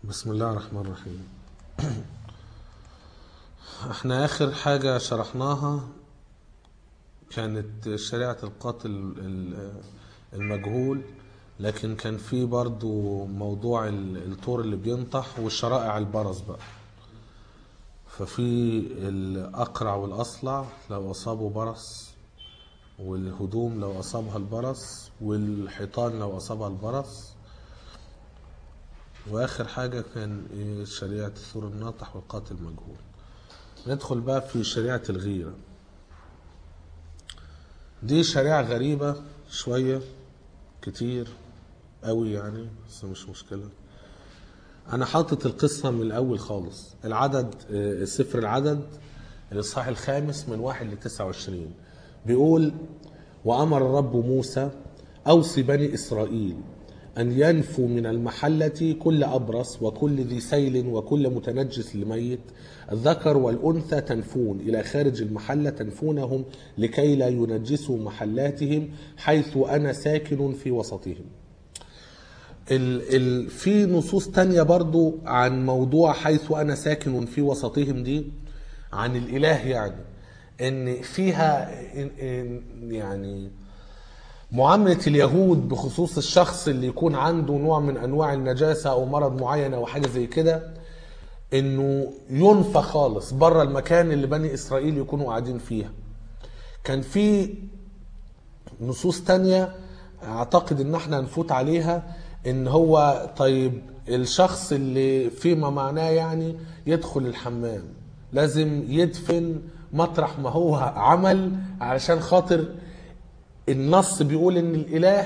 بسم الله الرحمن الرحيم احنا اخر حاجة شرحناها كانت شريعة القاتل ال- المجهول لكن كان في برضو موضوع ال- الطور اللي بينطح والشرائع البرص بقى ففي الأقرع والأصلع لو أصابوا برص والهدوم لو أصابها البرص والحيطان لو أصابها البرص واخر حاجه كان إيه شريعه الثور الناطح والقاتل المجهول ندخل بقى في شريعه الغيره دي شريعه غريبه شويه كتير قوي يعني بس مش مشكله انا حاطط القصه من الاول خالص العدد آه، سفر العدد الاصحاح الخامس من واحد ل 29 بيقول وامر الرب موسى اوصي بني اسرائيل ان ينفوا من المحله كل ابرص وكل ذي سيل وكل متنجس لميت الذكر والانثى تنفون الى خارج المحله تنفونهم لكي لا ينجسوا محلاتهم حيث انا ساكن في وسطهم ال ال في نصوص تانية برضو عن موضوع حيث أنا ساكن في وسطهم دي عن الإله يعني إن فيها إن- إن- يعني معاملة اليهود بخصوص الشخص اللي يكون عنده نوع من أنواع النجاسة أو مرض معين أو حاجة زي كده إنه ينفى خالص بره المكان اللي بني إسرائيل يكونوا قاعدين فيها كان في نصوص تانية اعتقد ان احنا هنفوت عليها ان هو طيب الشخص اللي فيما معناه يعني يدخل الحمام لازم يدفن مطرح ما هو عمل علشان خاطر النص بيقول ان الاله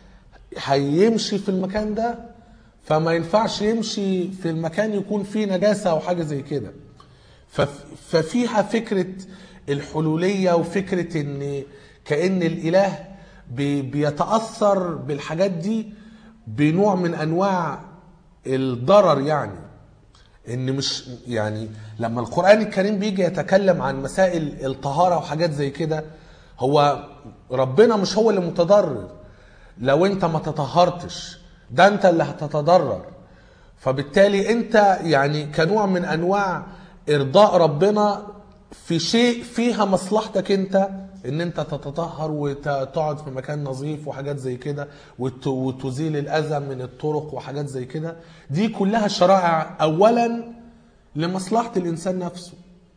هيمشي في المكان ده فما ينفعش يمشي في المكان يكون فيه نجاسة او حاجة زي كده فف- ففيها فكرة الحلولية وفكرة ان كأن الاله بي- بيتأثر بالحاجات دي بنوع من انواع الضرر يعني ان مش يعني لما القرآن الكريم بيجي يتكلم عن مسائل الطهارة وحاجات زي كده هو ربنا مش هو اللي متضرر لو انت ما تطهرتش ده انت اللي هتتضرر فبالتالي انت يعني كنوع من انواع ارضاء ربنا في شيء فيها مصلحتك انت ان انت تتطهر وتقعد في مكان نظيف وحاجات زي كده وت- وتزيل الاذى من الطرق وحاجات زي كده دي كلها شرائع اولا لمصلحة الانسان نفسه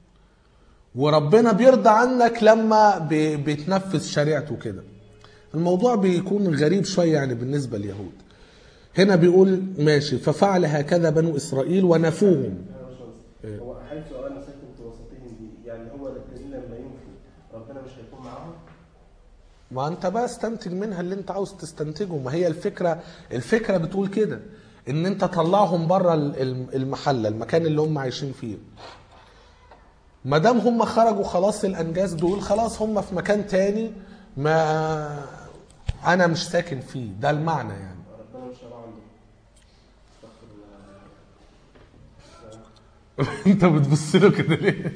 وربنا بيرضى عنك لما بي- بتنفذ شريعته كده الموضوع بيكون غريب شوية يعني بالنسبة لليهود هنا بيقول ماشي ففعل هكذا بنو إسرائيل ونفوهم أنا مش قصدي. هو حيث انا ساكن في وسطهم دي يعني هو الجليل لما ينفي ربنا مش هيكون معاهم ما انت بقى استنتج منها اللي انت عاوز تستنتجه ما هي الفكرة الفكرة بتقول كده ان انت طلعهم بره ال- ال- المحلة المكان اللي هم عايشين فيه ما دام هم خرجوا خلاص الانجاز دول خلاص هم في مكان تاني ما انا مش ساكن فيه ده المعنى يعني ربنا مش هيبقى عنده استغفر الله انت بتبص له كده ليه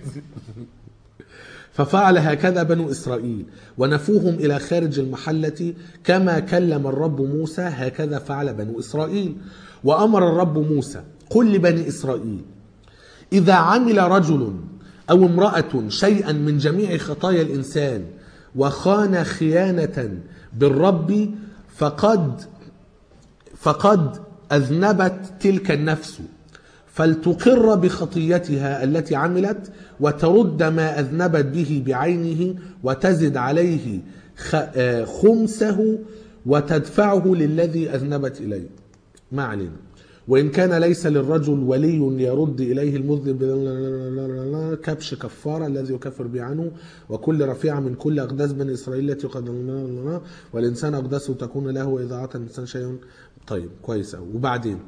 ففعل هكذا بنو اسرائيل ونفوهم الى خارج المحله كما كلم الرب موسى هكذا فعل بنو اسرائيل وامر الرب موسى قل لبني اسرائيل اذا عمل رجل او امراه شيئا من جميع خطايا الانسان وخان خيانه بالرب فقد فقد أذنبت تلك النفس فلتقر بخطيتها التي عملت وترد ما أذنبت به بعينه وتزد عليه خ- آه، خمسه وتدفعه للذي أذنبت إليه ما علينا وإن كان ليس للرجل ولي يرد إليه المذنب كبش كفارة الذي يكفر به عنه وكل رفيعة من كل أقداس بني إسرائيل التي قد والإنسان أقدسه تكون له وإذا أعطى الإنسان شيئا طيب كويس أوي وبعدين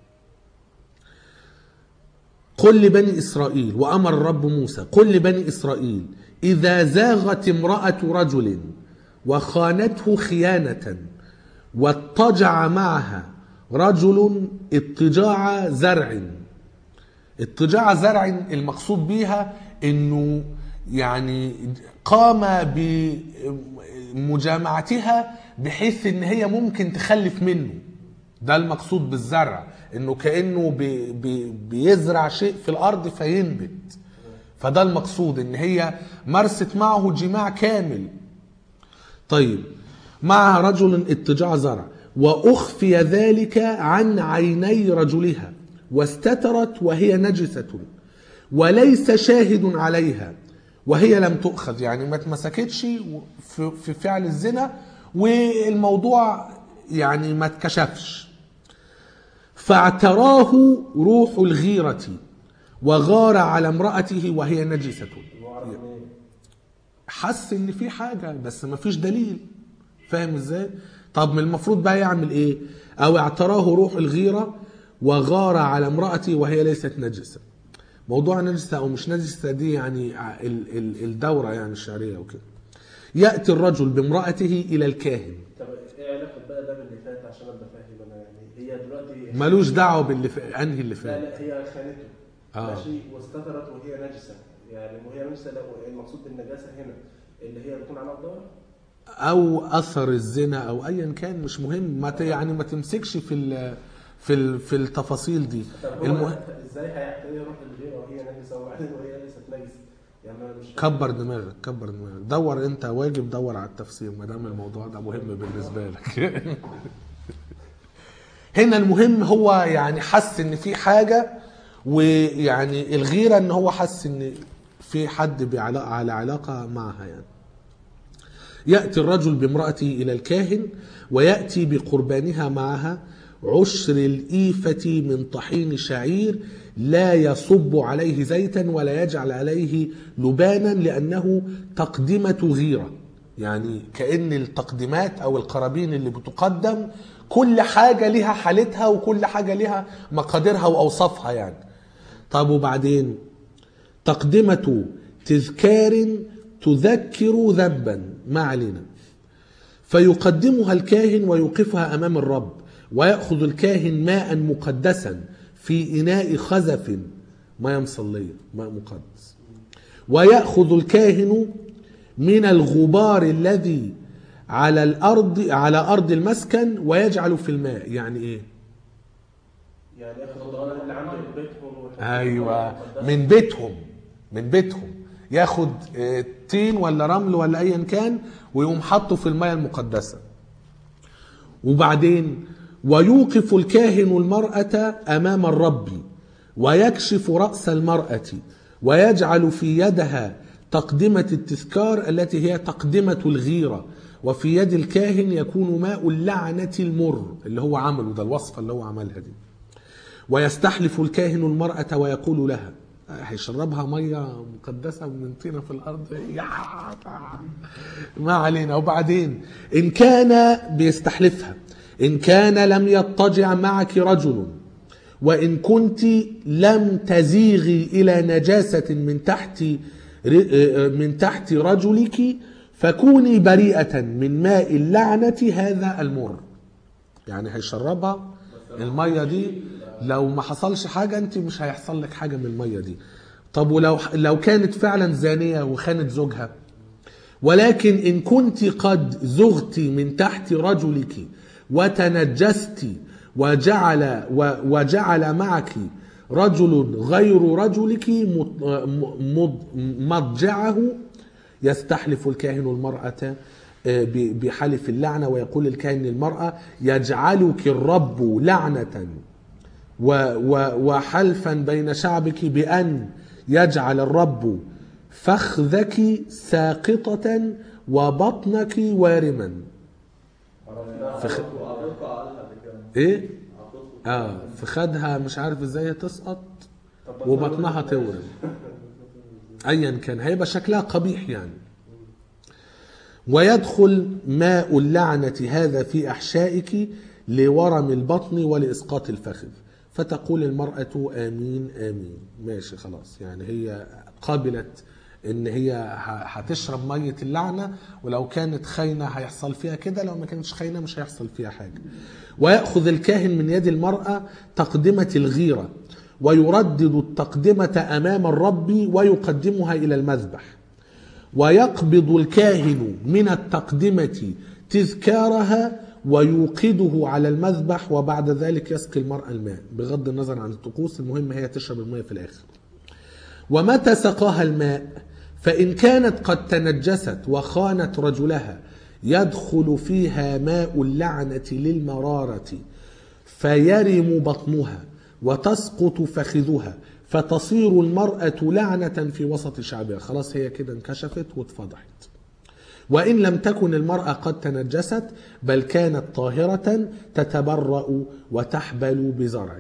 قل لبني إسرائيل وأمر الرب موسى قل لبني إسرائيل إذا زاغت امرأة رجل وخانته خيانة واضطجع معها رجل اضطجاع زرع اضطجاع زرع المقصود بيها انه يعني قام بمجامعتها بحيث ان هي ممكن تخلف منه ده المقصود بالزرع انه كانه بي بي بيزرع شيء في الارض فينبت فده المقصود ان هي مارست معه جماع كامل طيب معها رجل اتجاع زرع واخفي ذلك عن عيني رجلها واستترت وهي نجسه وليس شاهد عليها وهي لم تؤخذ يعني ما اتمسكتش في في فعل الزنا والموضوع يعني ما اتكشفش فاعتراه روح الغيرة وغار على امرأته وهي نجسة واعرف منين حس ان في حاجة بس ما فيش دليل فاهم ازاي طب من المفروض بقى يعمل ايه او اعتراه روح الغيرة وغار على امرأته وهي ليست نجسة موضوع نجسة او مش نجسة دي يعني ع- ال- ال- الدورة يعني الشعرية وكده يأتي الرجل بامرأته الى الكاهن طب ايه علاقه بقى ده باللي فات عشان ابقى فاهم انا يعني هي دلوقتي ملوش دعوة باللي في انهي اللي لا فات لا هي خانته آه. ماشي واستترت وهي نجسه يعني وهي نجسه لا المقصود بالنجاسه هنا اللي هي بتكون على الدار او اثر الزنا او ايا كان مش مهم ما ت- يعني ما تمسكش في ال في ال في التفاصيل دي طب هو المهم ازاي هيعتري روح الغيره وهي نجسه وبعدين وهي ليست نجسه يعني انا مش كبر دماغك كبر دماغك دور انت واجب دور على التفسير ما دام الموضوع ده مهم بالنسبه لك هنا المهم هو يعني حس ان في حاجه ويعني الغيره ان هو حس ان في حد بعلاقه على علاقه معها يعني يأتي الرجل بامرأته إلى الكاهن ويأتي بقربانها معها عشر الإيفة من طحين شعير لا يصب عليه زيتا ولا يجعل عليه لبانا لأنه تقدمة غيرة يعني كأن التقديمات أو القرابين اللي بتقدم كل حاجة لها حالتها وكل حاجة لها مقاديرها وأوصافها يعني طب وبعدين تقدمة تذكار تذكر ذنبا ما علينا فيقدمها الكاهن ويوقفها امام الرب وياخذ الكاهن ماء مقدسا في اناء خزف ماء مصليه ماء مقدس وياخذ الكاهن من الغبار الذي على الارض على ارض المسكن ويجعل في الماء يعني ايه يعني ياخد الغرض اللي عنده في بيتهم ويحطهم ايوه في المقدسة. من بيتهم من بيتهم ياخد آه، طين ولا رمل ولا ايا كان ويقوم حاطه في المياه المقدسه وبعدين ويوقف الكاهن المرأة أمام الرب ويكشف رأس المرأة ويجعل في يدها تقدمة التذكار التي هي تقدمة الغيرة وفي يد الكاهن يكون ماء اللعنة المر اللي هو عمله ده الوصفة اللي هو عملها دي ويستحلف الكاهن المرأة ويقول لها هيشربها مية مقدسة من طينة في الأرض يا ما علينا وبعدين إن كان بيستحلفها إن كان لم يضطجع معك رجل وإن كنت لم تزيغي إلى نجاسة من تحت من تحت رجلك فكوني بريئة من ماء اللعنة هذا المر يعني هيشربها المية دي لو ما حصلش حاجة انت مش هيحصل لك حاجة من المية دي طب ولو لو كانت فعلا زانية وخانت زوجها ولكن إن كنت قد زغت من تحت رجلك وتنجست وجعل و- وجعل معك رجل غير رجلك مط- مض- مضجعه يستحلف الكاهن المرأة آه، ب- بحلف اللعنة ويقول الكاهن للمرأة يجعلك الرب لعنة و- و- وحلفا بين شعبك بأن يجعل الرب فخذك ساقطة وبطنك وارما فخ... عطيتكم عليها قبل كده ايه عطيتكم اه فخدها مش عارف ازاي تسقط طب وبطنها تورم ايا كان هيبقى شكلها قبيح يعني ويدخل ماء اللعنة هذا في أحشائك لورم البطن ولإسقاط الفخذ فتقول المرأة آمين آمين ماشي خلاص يعني هي قابلت ان هي ه- هتشرب مية اللعنة ولو كانت خاينة هيحصل فيها كده لو ما كانتش خاينة مش هيحصل فيها حاجة ويأخذ الكاهن من يد المرأة تقدمة الغيرة ويردد التقدمة أمام الرب ويقدمها إلى المذبح ويقبض الكاهن من التقدمة تذكارها ويوقده على المذبح وبعد ذلك يسقي المرأة الماء بغض النظر عن الطقوس المهم هي تشرب الماء في الآخر ومتى سقاها الماء فإن كانت قد تنجست وخانت رجلها يدخل فيها ماء اللعنة للمرارة فيرم بطنها وتسقط فخذها فتصير المرأة لعنة في وسط شعبها خلاص هي كده انكشفت واتفضحت وإن لم تكن المرأة قد تنجست بل كانت طاهرة تتبرأ وتحبل بزرع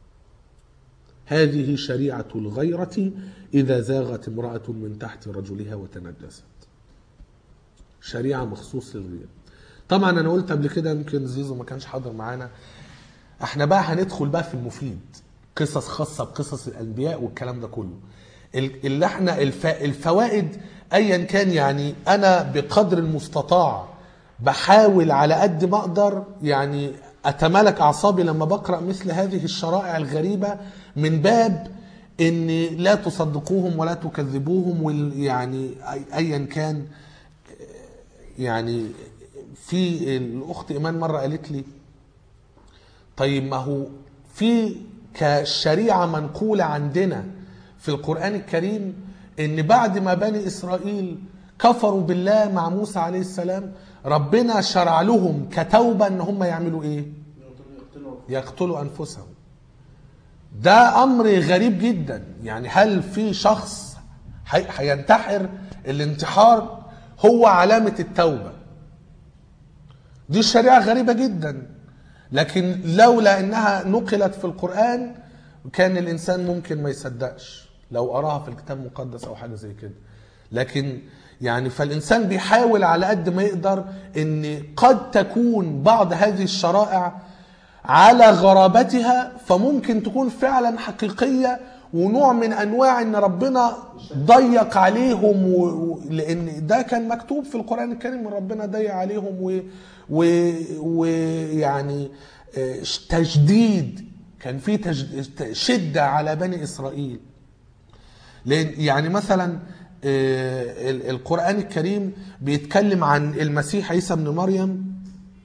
هذه شريعة الغيرة إذا زاغت امرأة من تحت رجلها وتنجست شريعة مخصوص للغيرة طبعا أنا قلت قبل كده يمكن زيزو ما كانش حاضر معانا احنا بقى هندخل بقى في المفيد قصص خاصة بقصص الأنبياء والكلام ده كله ال- اللي احنا الف... الفوائد ايا كان يعني انا بقدر المستطاع بحاول على قد ما اقدر يعني اتمالك اعصابي لما بقرا مثل هذه الشرائع الغريبه من باب ان لا تصدقوهم ولا تكذبوهم وال- يعني أي- ايا كان يعني في الاخت ايمان مره قالت لي طيب ما هو في كشريعة منقولة عندنا في القرآن الكريم إن بعد ما بني إسرائيل كفروا بالله مع موسى عليه السلام ربنا شرع لهم كتوبة إن هم يعملوا إيه؟ يقتلوا يقتلوا أنفسهم ده أمر غريب جدا يعني هل في شخص هي- هينتحر الانتحار هو علامة التوبة دي شريعة غريبة جدا لكن لولا انها نقلت في القرآن كان الانسان ممكن ما يصدقش لو قراها في الكتاب المقدس او حاجة زي كده لكن يعني فالانسان بيحاول على قد ما يقدر ان قد تكون بعض هذه الشرائع على غرابتها فممكن تكون فعلا حقيقية ونوع من انواع ان ربنا ضيق عليهم و... و... لان ده كان مكتوب في القران الكريم ان ربنا ضيق عليهم و... و... ويعني آه، تجديد كان في تجد... شده على بني اسرائيل لان يعني مثلا آه، ال- القران الكريم بيتكلم عن المسيح عيسى ابن مريم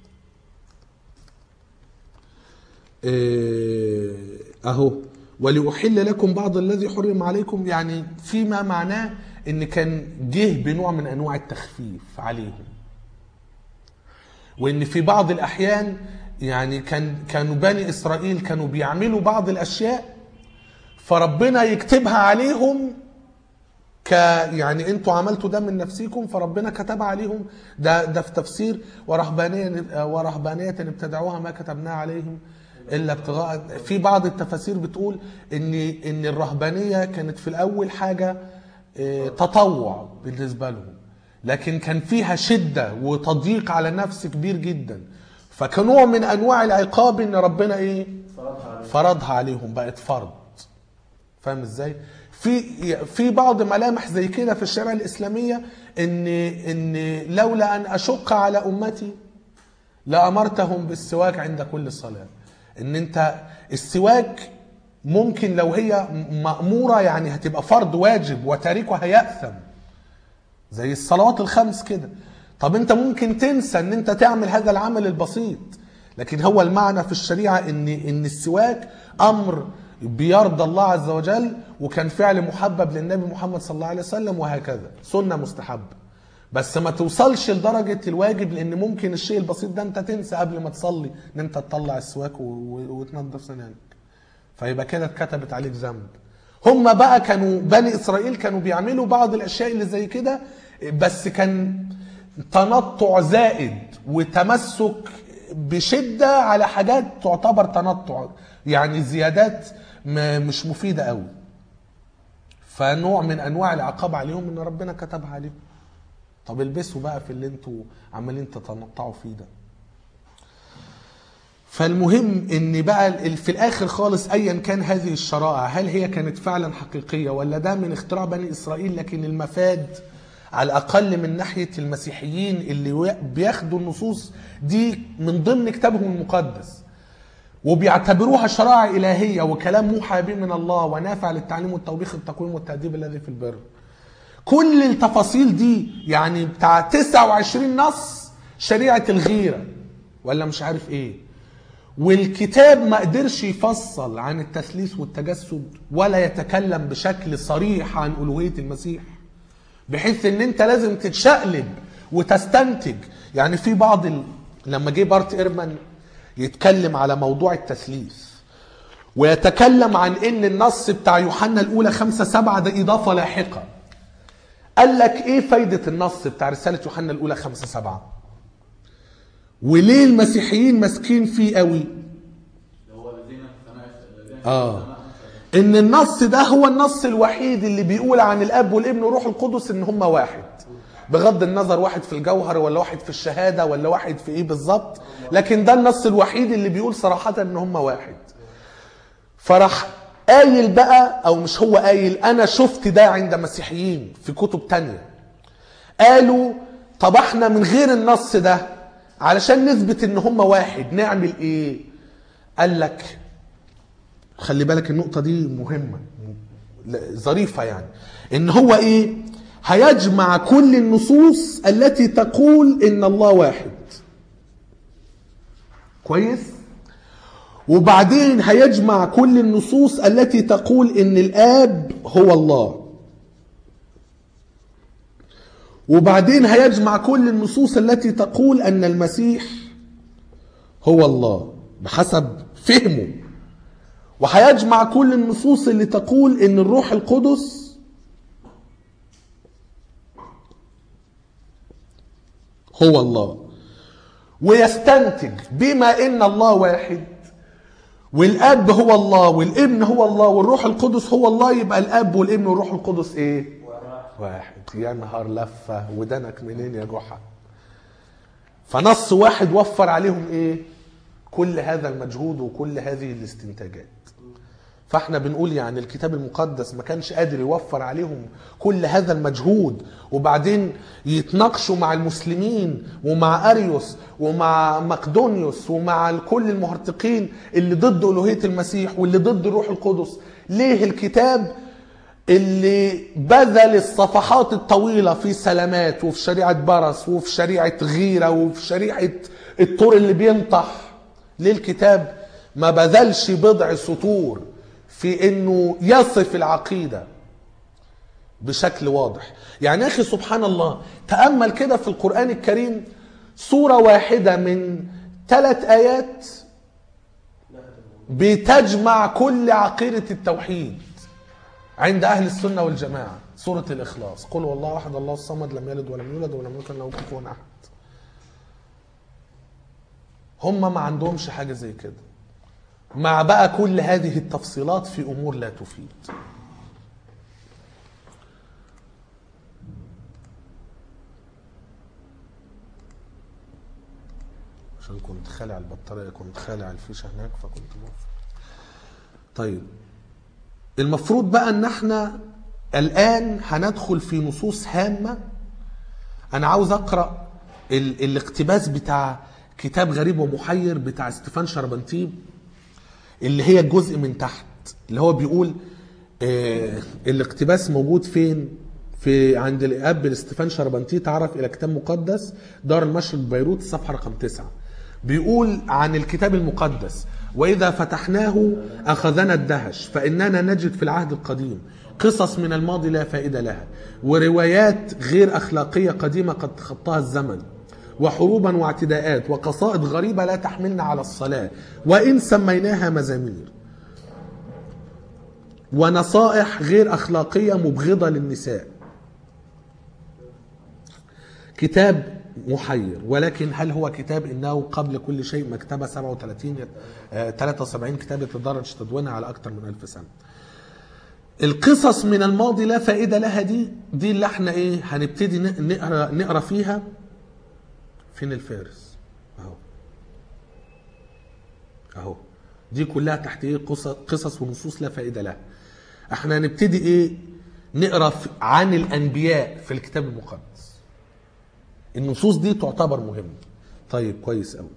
آه، اهو ولأحل لكم بعض الذي حرم عليكم يعني فيما معناه ان كان جه بنوع من انواع التخفيف عليهم وان في بعض الاحيان يعني كان كانوا بني اسرائيل كانوا بيعملوا بعض الاشياء فربنا يكتبها عليهم ك يعني انتوا عملتوا ده من نفسكم فربنا كتب عليهم ده ده في تفسير ورهبانيه ورهبانيه ابتدعوها ما كتبناها عليهم الا ابتغاء في بعض التفاسير بتقول ان ان الرهبانيه كانت في الاول حاجه اه، تطوع بالنسبه لهم لكن كان فيها شده وتضييق على النفس كبير جدا فكنوع من انواع العقاب ان ربنا ايه فرضها عليه فرضها عليهم بقت فرض فاهم ازاي في في بعض ملامح زي كده في الشريعه الاسلاميه ان ان لولا ان اشق على امتي لامرتهم بالسواك عند كل صلاه ان انت السواك ممكن لو هي ماموره يعني هتبقى فرض واجب وتاركها ياثم زي الصلوات الخمس كده طب انت ممكن تنسى ان انت تعمل هذا العمل البسيط لكن هو المعنى في الشريعه ان ان السواك امر بيرضى الله عز وجل وكان فعل محبب للنبي محمد صلى الله عليه وسلم وهكذا سنه مستحبه بس ما توصلش لدرجه الواجب لان ممكن الشيء البسيط ده انت تنسى قبل ما تصلي ان انت تطلع السواك و- و- وتنضف سنانك فيبقى كده اتكتبت عليك ذنب هم بقى كانوا بني اسرائيل كانوا بيعملوا بعض الاشياء اللي زي كده بس كان تنطع زائد وتمسك بشده على حاجات تعتبر تنطع يعني زيادات م- مش مفيده قوي فنوع من انواع العقاب عليهم ان ربنا كتبها عليهم طب البسوا بقى في اللي انتوا عمالين تتنطعوا فيه ده فالمهم ان بقى ال- في الاخر خالص ايا كان هذه الشرائع هل هي كانت فعلا حقيقيه ولا ده من اختراع بني اسرائيل لكن المفاد على الاقل من ناحيه المسيحيين اللي و- بياخدوا النصوص دي من ضمن كتابهم المقدس وبيعتبروها شرائع الهيه وكلام موحى به من الله ونافع للتعليم والتوبيخ التقويم والتاديب الذي في البر كل التفاصيل دي يعني بتاع 29 نص شريعه الغيره ولا مش عارف ايه والكتاب ما قدرش يفصل عن التثليث والتجسد ولا يتكلم بشكل صريح عن ألوهية المسيح بحيث ان انت لازم تتشقلب وتستنتج يعني في بعض ال... لما جه بارت ايرمان يتكلم على موضوع التثليث ويتكلم عن ان النص بتاع يوحنا الاولى خمسة سبعة ده اضافة لاحقة قال لك ايه فايدة النص بتاع رسالة يوحنا الاولى خمسة سبعة وليه المسيحيين ماسكين فيه قوي هو الذين سمعت الذين اه ان النص ده هو النص الوحيد اللي بيقول عن الاب والابن والروح القدس ان هم واحد بغض النظر واحد في الجوهر ولا واحد في الشهاده ولا واحد في ايه بالظبط لكن ده النص الوحيد اللي بيقول صراحه ان هم واحد فراح قايل بقى او مش هو قايل انا شفت ده عند مسيحيين في كتب تانية قالوا طب احنا من غير النص ده علشان نثبت ان هم واحد نعمل ايه قال لك خلي بالك النقطة دي مهمة ل- ظريفة يعني ان هو ايه هيجمع كل النصوص التي تقول ان الله واحد كويس وبعدين هيجمع كل النصوص التي تقول ان الاب هو الله وبعدين هيجمع كل النصوص التي تقول ان المسيح هو الله بحسب فهمه وهيجمع كل النصوص اللي تقول ان الروح القدس هو الله ويستنتج بما ان الله واحد والاب هو الله والابن هو الله والروح القدس هو الله يبقى الاب والابن والروح القدس ايه واحد يا نهار لفه ودنك منين يا جحا فنص واحد وفر عليهم ايه كل هذا المجهود وكل هذه الاستنتاجات فاحنا بنقول يعني الكتاب المقدس ما كانش قادر يوفر عليهم كل هذا المجهود وبعدين يتناقشوا مع المسلمين ومع اريوس ومع مقدونيوس ومع كل المهرطقين اللي ضد الوهيه المسيح واللي ضد الروح القدس ليه الكتاب اللي بذل الصفحات الطويله في سلامات وفي شريعه برص وفي شريعه غيره وفي شريعه الطور اللي بينطح ليه الكتاب ما بذلش بضع سطور في انه يصف العقيده بشكل واضح يعني يا اخي سبحان الله تامل كده في القران الكريم سوره واحده من ثلاث ايات بتجمع كل عقيده التوحيد عند اهل السنه والجماعه سوره الاخلاص قل والله احد الله الصمد لم يلد ولم يولد ولم يكن له كفوا احد هم ما عندهمش حاجه زي كده مع بقى كل هذه التفصيلات في امور لا تفيد عشان كنت خالع البطاريه كنت خالع الفيشه هناك فكنت موافق طيب المفروض بقى ان احنا الان هندخل في نصوص هامه انا عاوز اقرا ال- الاقتباس بتاع كتاب غريب ومحير بتاع ستيفان شربنتيب اللي هي الجزء من تحت اللي هو بيقول آه الاقتباس موجود فين في عند الاب ستيفان شربنتي تعرف الى كتاب مقدس دار المشرق بيروت الصفحه رقم تسعة بيقول عن الكتاب المقدس واذا فتحناه اخذنا الدهش فاننا نجد في العهد القديم قصص من الماضي لا فائده لها وروايات غير اخلاقيه قديمه قد تخطاها الزمن وحروبا واعتداءات وقصائد غريبه لا تحملنا على الصلاه وان سميناها مزامير ونصائح غير اخلاقيه مبغضه للنساء كتاب محير ولكن هل هو كتاب انه قبل كل شيء مكتبه 37 آه، 73 كتاب يتدرج تدوينها على اكثر من ألف سنه القصص من الماضي لا فائده لها دي دي اللي احنا ايه هنبتدي ن- نقرا نقرا فيها فين الفارس اهو اهو دي كلها تحت ايه قصص, قصص ونصوص لا فائده لها احنا هنبتدي ايه نقرا في- عن الانبياء في الكتاب المقدس النصوص دي تعتبر مهمه طيب كويس قوي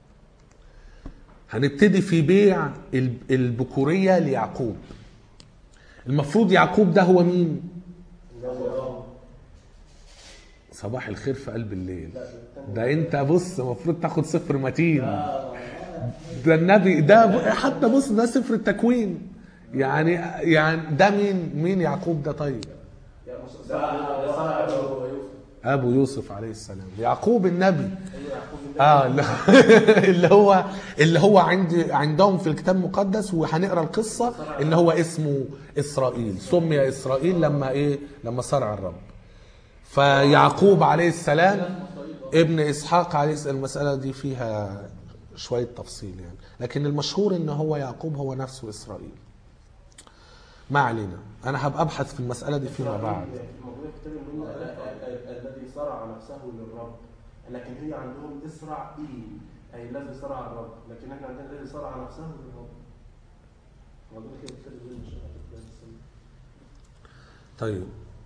هنبتدي في بيع الب- البكوريه ليعقوب المفروض يعقوب ده هو مين صباح الخير في قلب الليل ده انت بص المفروض تاخد صفر متين ده النبي ده حتى بص ده سفر التكوين يعني يعني ده مين مين يعقوب ده طيب يعني مص- ده ده ده صار صار أبو يوسف ابو يوسف عليه السلام يعقوب النبي أيوة يعقوب النبي. اه اللي- اللي هو اللي هو عند عندهم في الكتاب المقدس وهنقرا القصه ان هو اسمه اسرائيل سمي اسرائيل لما ايه لما صرع الرب فيعقوب عليه السلام ابن اسحاق عليه السلام المساله دي فيها شويه تفصيل يعني لكن المشهور ان هو يعقوب هو نفسه اسرائيل ما علينا انا هبقى ابحث في المساله دي فيما بعد موجودة في كتاب المنى الذي صرع نفسه للرب لكن هي عندهم إسرائيل أي الذي صرع الرب لكن احنا عندنا الذي صرع نفسه للرب موجودة كده في كتاب المنى مش عارف كده بس. طيب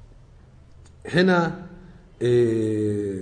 هنا إيه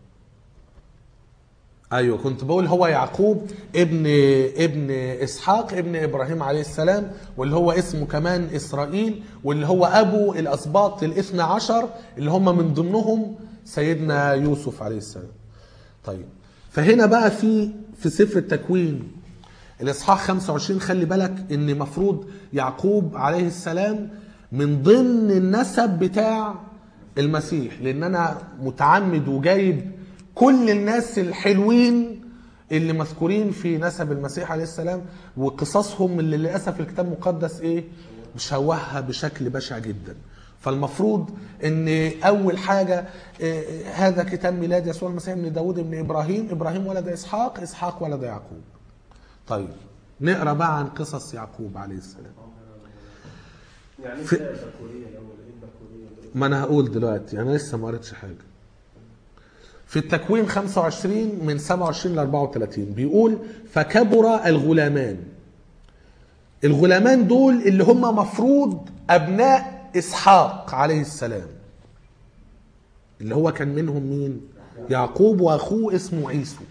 ايوه كنت بقول هو يعقوب ابن ابن اسحاق ابن ابراهيم عليه السلام واللي هو اسمه كمان اسرائيل واللي هو ابو الاسباط الاثنى عشر اللي هم من ضمنهم سيدنا يوسف عليه السلام طيب فهنا بقى في في سفر التكوين الاصحاح 25 خلي بالك ان مفروض يعقوب عليه السلام من ضمن النسب بتاع المسيح لان انا متعمد وجايب كل الناس الحلوين اللي مذكورين في نسب المسيح عليه السلام وقصصهم اللي للاسف الكتاب المقدس ايه مشوهها بشكل بشع جدا فالمفروض ان اول حاجه إيه، هذا كتاب ميلاد يسوع المسيح ابن داود ابن ابراهيم ابراهيم ولد اسحاق اسحاق ولد يعقوب طيب نقرا بقى عن قصص يعقوب عليه السلام يعني ايه في- البكورية الأول ايه البكورية دول؟ ما انا هقول دلوقتي انا لسه ما قريتش حاجه في التكوين 25 من 27 ل 34 بيقول فكبر الغلامان الغلامان دول اللي هم مفروض ابناء اسحاق عليه السلام اللي هو كان منهم مين يعقوب واخوه اسمه عيسو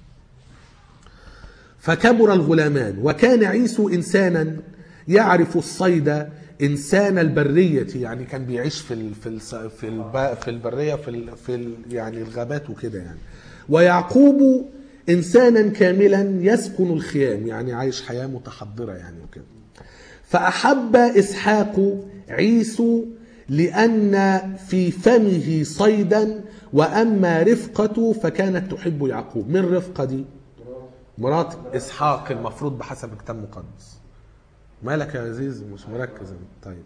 فكبر الغلامان وكان عيسو انسانا يعرف الصيد انسان البريه يعني كان بيعيش في ال في ال في الب في البريه في ال في ال يعني الغابات وكده يعني ويعقوب انسانا كاملا يسكن الخيام يعني عايش حياه متحضره يعني وكده فأحب إسحاق عيسو لأن في فمه صيدا وأما رفقة فكانت تحب يعقوب من رفقة دي مرات إسحاق المفروض بحسب الكتاب المقدس مالك يا عزيز مش مركز أنت؟ طيب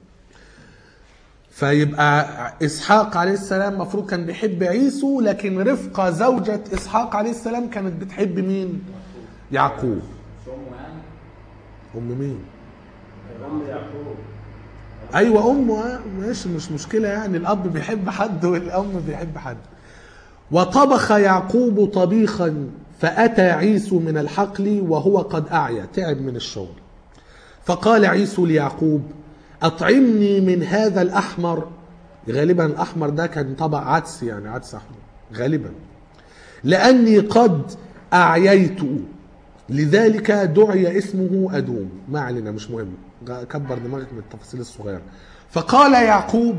فيبقى اسحاق عليه السلام المفروض كان بيحب عيسو لكن رفقه زوجة اسحاق عليه السلام كانت بتحب مين؟ يعقوب مش امه يعني ام مين؟ أم يعقوب ايوه امه آه، ماشي مش مشكله يعني الاب بيحب حد والام بيحب حد وطبخ يعقوب طبيخا فاتى عيسو من الحقل وهو قد اعيا تعب من الشغل فقال عيسو ليعقوب اطعمني من هذا الاحمر غالبا الاحمر ده كان طبق عدس يعني عدس احمر غالبا لاني قد اعييت لذلك دعي اسمه ادوم ما علينا مش مهم كبر دماغك من التفاصيل الصغيره فقال يعقوب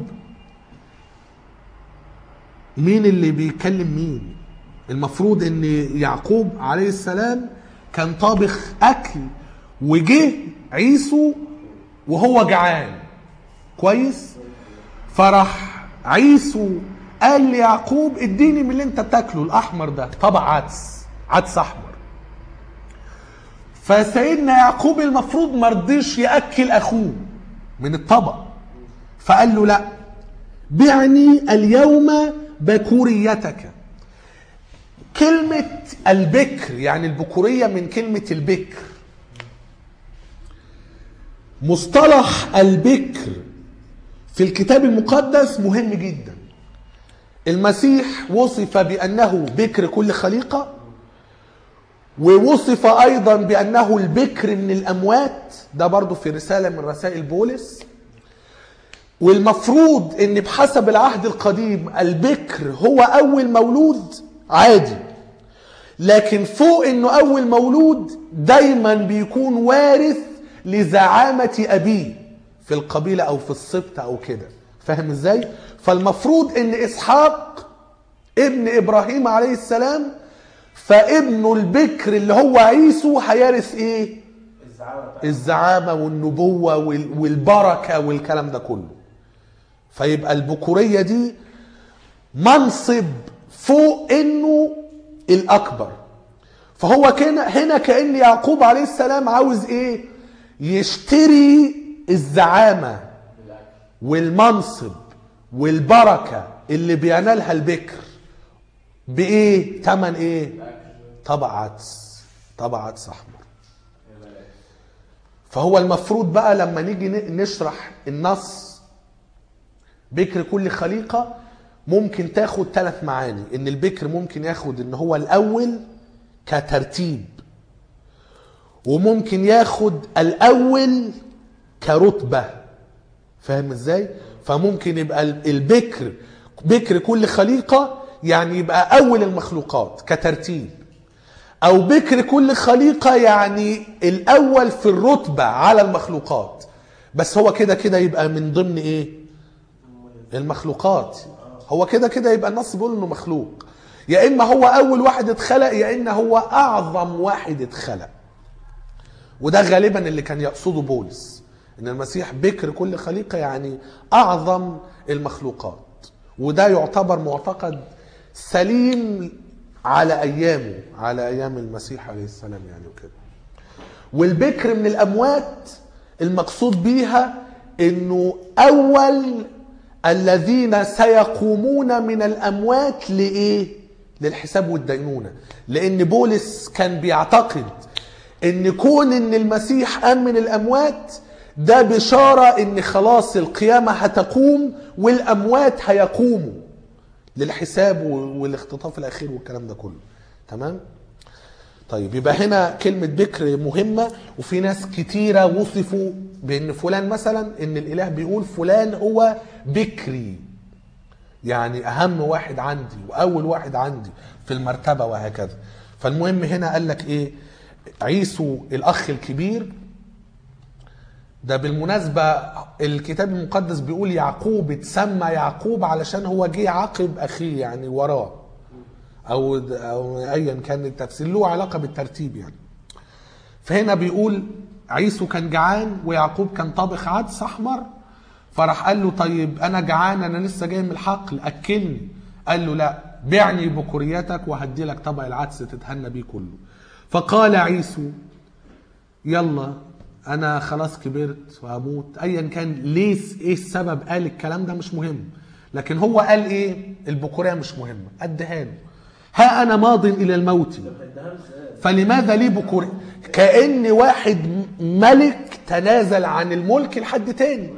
مين اللي بيكلم مين المفروض ان يعقوب عليه السلام كان طابخ اكل وجه عيسو وهو جعان كويس فراح عيسو قال ليعقوب اديني من اللي انت بتاكله الاحمر ده طبق عدس عدس احمر فسيدنا يعقوب المفروض مرضيش ياكل اخوه من الطبق فقال له لا بعني اليوم بكوريتك كلمة البكر يعني البكورية من كلمة البكر مصطلح البكر في الكتاب المقدس مهم جدا المسيح وصف بأنه بكر كل خليقة ووصف أيضا بأنه البكر من الأموات ده برضو في رسالة من رسائل بولس والمفروض ان بحسب العهد القديم البكر هو اول مولود عادي لكن فوق انه اول مولود دايما بيكون وارث لزعامة ابيه في القبيلة او في السبط او كده فاهم ازاي فالمفروض ان اسحاق ابن ابراهيم عليه السلام فابنه البكر اللي هو عيسو هيرث ايه الزعامه بتاعت الزعامه والنبوه وال- والبركه والكلام ده كله فيبقى البكوريه دي منصب فوق انه الاكبر فهو كان هنا كان يعقوب عليه السلام عاوز ايه يشتري الزعامه والمنصب والبركه اللي بينالها البكر بايه تمن ايه طبق عدس طبق عدس احمر فهو المفروض بقى لما نيجي ن- نشرح النص بكر كل خليقة ممكن تاخد ثلاث معاني ان البكر ممكن ياخد ان هو الاول كترتيب وممكن ياخد الاول كرتبة فاهم ازاي فممكن يبقى ال- البكر بكر كل خليقة يعني يبقى اول المخلوقات كترتيب او بكر كل خليقة يعني الاول في الرتبة على المخلوقات بس هو كده كده يبقى من ضمن ايه المخلوقات هو كده كده يبقى النص بيقول انه مخلوق يا اما هو اول واحد اتخلق يا اما هو اعظم واحد اتخلق وده غالبا اللي كان يقصده بولس ان المسيح بكر كل خليقه يعني اعظم المخلوقات وده يعتبر معتقد سليم على ايامه على ايام المسيح عليه السلام يعني وكده والبكر من الاموات المقصود بيها انه اول الذين سيقومون من الاموات لايه للحساب والدينونه لان بولس كان بيعتقد ان كون ان المسيح قام من الاموات ده بشاره ان خلاص القيامه هتقوم والاموات هيقوموا للحساب والاختطاف الاخير والكلام ده كله تمام طيب يبقى هنا كلمة بكر مهمة وفي ناس كتيرة وصفوا بأن فلان مثلا أن الإله بيقول فلان هو بكري يعني أهم واحد عندي وأول واحد عندي في المرتبة وهكذا فالمهم هنا قال لك إيه عيسو الأخ الكبير ده بالمناسبة الكتاب المقدس بيقول يعقوب اتسمى يعقوب علشان هو جه عقب أخيه يعني وراه او او ايا كان التفسير له علاقه بالترتيب يعني فهنا بيقول عيسو كان جعان ويعقوب كان طابخ عدس احمر فراح قال له طيب انا جعان انا لسه جاي من الحقل اكلني قال له لا بعني بكوريتك وهدي لك طبق العدس تتهنى بيه كله فقال عيسو يلا انا خلاص كبرت وهموت ايا كان ليه ايه السبب قال الكلام ده مش مهم لكن هو قال ايه البكوريه مش مهمه اديها له ها انا ماض الى الموت فلماذا لي بكوريه كان واحد ملك تنازل عن الملك لحد تاني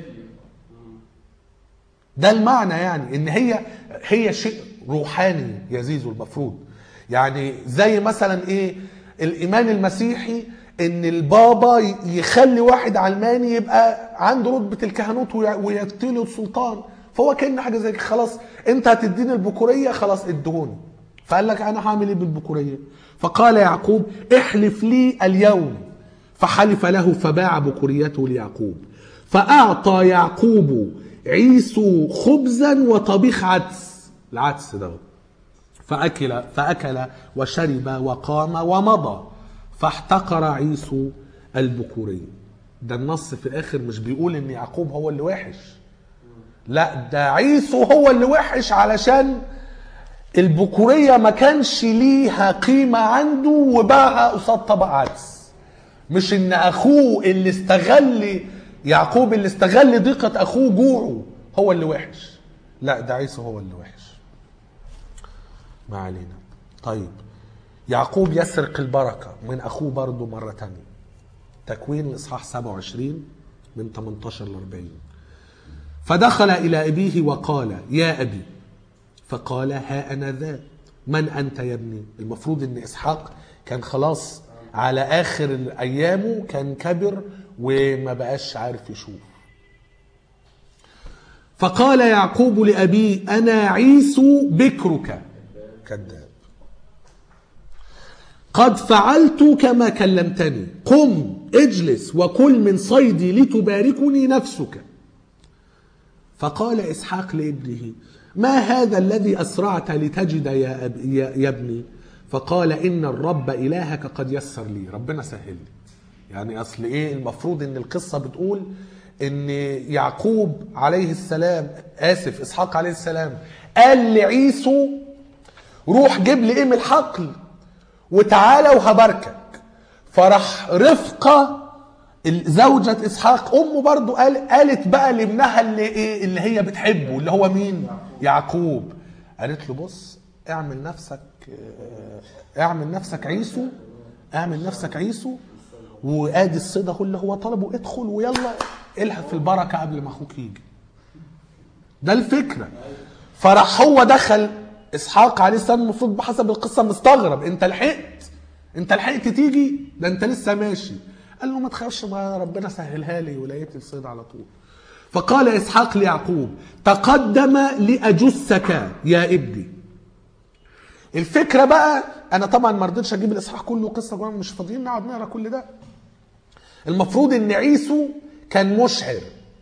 ده المعنى يعني ان هي هي شيء روحاني يا زيزو المفروض يعني زي مثلا ايه الايمان المسيحي ان البابا يخلي واحد علماني يبقى عنده رتبه الكهنوت ويبتلي السلطان فهو كان حاجه زي كده خلاص انت هتديني البكوريه خلاص ادهوني فقال لك انا هعمل ايه بالبكوريه فقال يعقوب احلف لي اليوم فحلف له فباع بكوريته ليعقوب فاعطى يعقوب عيسو خبزا وطبيخ عدس العدس ده فاكل فاكل وشرب وقام ومضى فاحتقر عيسو البكوريه ده النص في الاخر مش بيقول ان يعقوب هو اللي وحش لا ده عيسو هو اللي وحش علشان البكورية ما كانش ليها قيمة عنده وباعها قصاد طبق عدس مش ان اخوه اللي استغل يعقوب اللي استغل ضيقة اخوه جوعه هو اللي وحش لا ده عيسو هو اللي وحش ما علينا طيب يعقوب يسرق البركة من اخوه برضه مرة تانية تكوين الاصحاح 27 من 18 ل 40 فدخل الى ابيه وقال يا ابي فقال ها انا ذا من انت يا ابني المفروض ان اسحاق كان خلاص على اخر ايامه كان كبر وما بقاش عارف يشوف فقال يعقوب لابيه انا عيسو بكرك كذاب قد فعلت كما كلمتني قم اجلس وكل من صيدي لتباركني نفسك فقال اسحاق لابنه ما هذا الذي أسرعت لتجد يا, أب يا, يا ابني فقال إن الرب إلهك قد يسر لي ربنا سهل لي يعني أصل إيه المفروض إن القصة بتقول إن يعقوب عليه السلام آسف إسحاق عليه السلام قال لعيسو روح جيب لي إيه من الحقل وتعالى وهباركك فراح رفقة زوجة إسحاق أمه برضو قال قالت بقى لابنها اللي إيه اللي هي بتحبه اللي هو مين؟ يعقوب قالت له بص اعمل نفسك آه، اعمل نفسك عيسو اعمل نفسك عيسو وادي الصيد اهو اللي هو طلبه ادخل ويلا الحق في البركه قبل ما اخوك يجي ده الفكره فراح هو دخل اسحاق عليه السلام المفروض بحسب القصه مستغرب انت لحقت انت لحقت تيجي ده انت لسه ماشي قال له ما تخافش ما ربنا سهلها لي ولقيت الصيد على طول فقال اسحاق ليعقوب تقدم لاجسك يا ابني الفكره بقى انا طبعا ما رضيتش اجيب الاصحاح كله قصه جوه مش فاضيين نقعد نقرا كل ده المفروض ان عيسو كان مشعر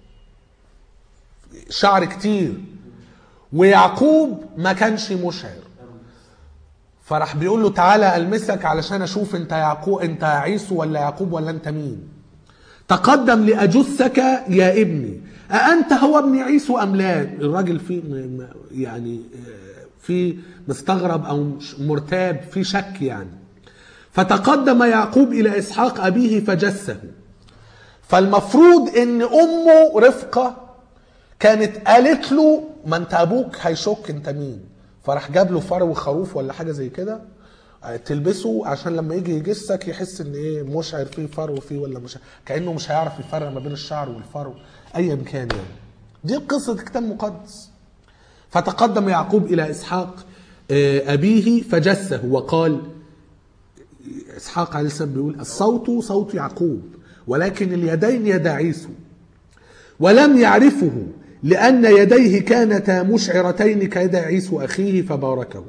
شعر كتير ويعقوب ما كانش مشعر فراح بيقول له تعالى المسك علشان اشوف انت يعقوب انت عيسو ولا يعقوب ولا انت مين تقدم لاجسك يا ابني أأنت هو ابن عيسو أم لا؟ الراجل في يعني في مستغرب أو مرتاب في شك يعني. فتقدم يعقوب إلى إسحاق أبيه فجسه. فالمفروض إن أمه رفقة كانت قالت له ما أنت أبوك هيشك أنت مين. فراح جاب له فرو خروف ولا حاجة زي كده تلبسه عشان لما يجي يجسك يحس ان ايه مشعر فيه فرو فيه ولا مش كانه مش هيعرف يفرق ما بين الشعر والفرو ايا كان يعني دي قصه كتاب مقدس فتقدم يعقوب الى اسحاق ابيه فجسه وقال اسحاق عليه السلام بيقول الصوت صوت يعقوب ولكن اليدين يدا عيسو ولم يعرفه لان يديه كانتا مشعرتين كيدا عيسو اخيه فباركه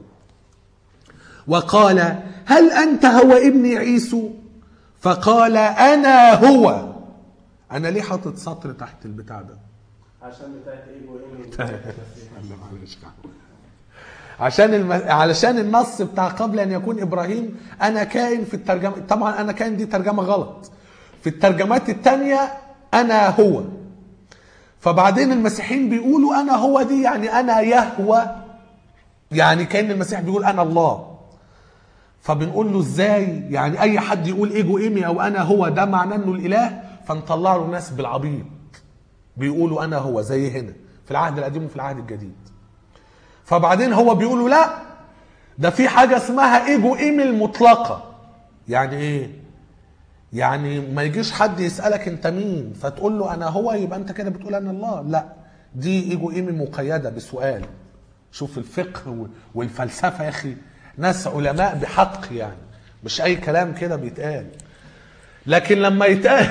وقال هل أنت هو ابن عيسو فقال أنا هو أنا ليه حاطط سطر تحت البتاع ده عشان بتاعت ايه وايه الله معلش. عشان الم... علشان النص بتاع قبل ان يكون ابراهيم انا كائن في الترجمه طبعا انا كائن دي ترجمه غلط في الترجمات الثانيه انا هو فبعدين المسيحيين بيقولوا انا هو دي يعني انا يهوى يعني كان المسيح بيقول انا الله فبنقول له ازاي يعني اي حد يقول ايجو ايمي او انا هو ده معناه انه الاله فنطلع له ناس بالعبيط بيقولوا انا هو زي هنا في العهد القديم وفي العهد الجديد فبعدين هو بيقولوا لا ده في حاجه اسمها ايجو ايمي المطلقه يعني ايه يعني ما يجيش حد يسالك انت مين فتقول له انا هو يبقى انت كده بتقول انا الله لا دي ايجو ايمي مقيده بسؤال شوف الفقه والفلسفه يا اخي ناس علماء بحق يعني مش اي كلام كده بيتقال لكن لما يتقال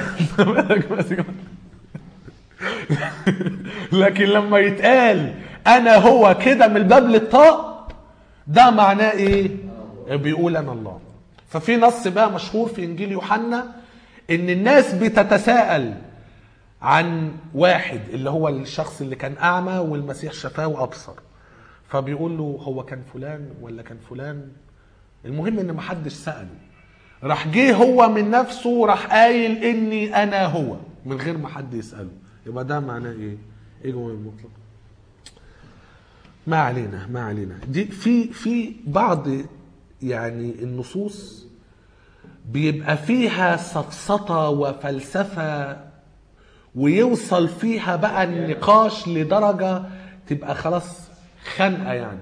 لكن لما يتقال انا هو كده من الباب للطاق ده معناه ايه بيقول انا الله ففي نص بقى مشهور في انجيل يوحنا ان الناس بتتساءل عن واحد اللي هو الشخص اللي كان اعمى والمسيح شفاه وابصر فبيقول له هو كان فلان ولا كان فلان المهم ان محدش ساله راح جه هو من نفسه راح قايل اني انا هو من غير ما حد يساله يبقى ده معناه ايه ايه جوه المطلق ما علينا ما علينا دي في في بعض يعني النصوص بيبقى فيها سفسطة وفلسفة ويوصل فيها بقى النقاش لدرجة تبقى خلاص خنقه يعني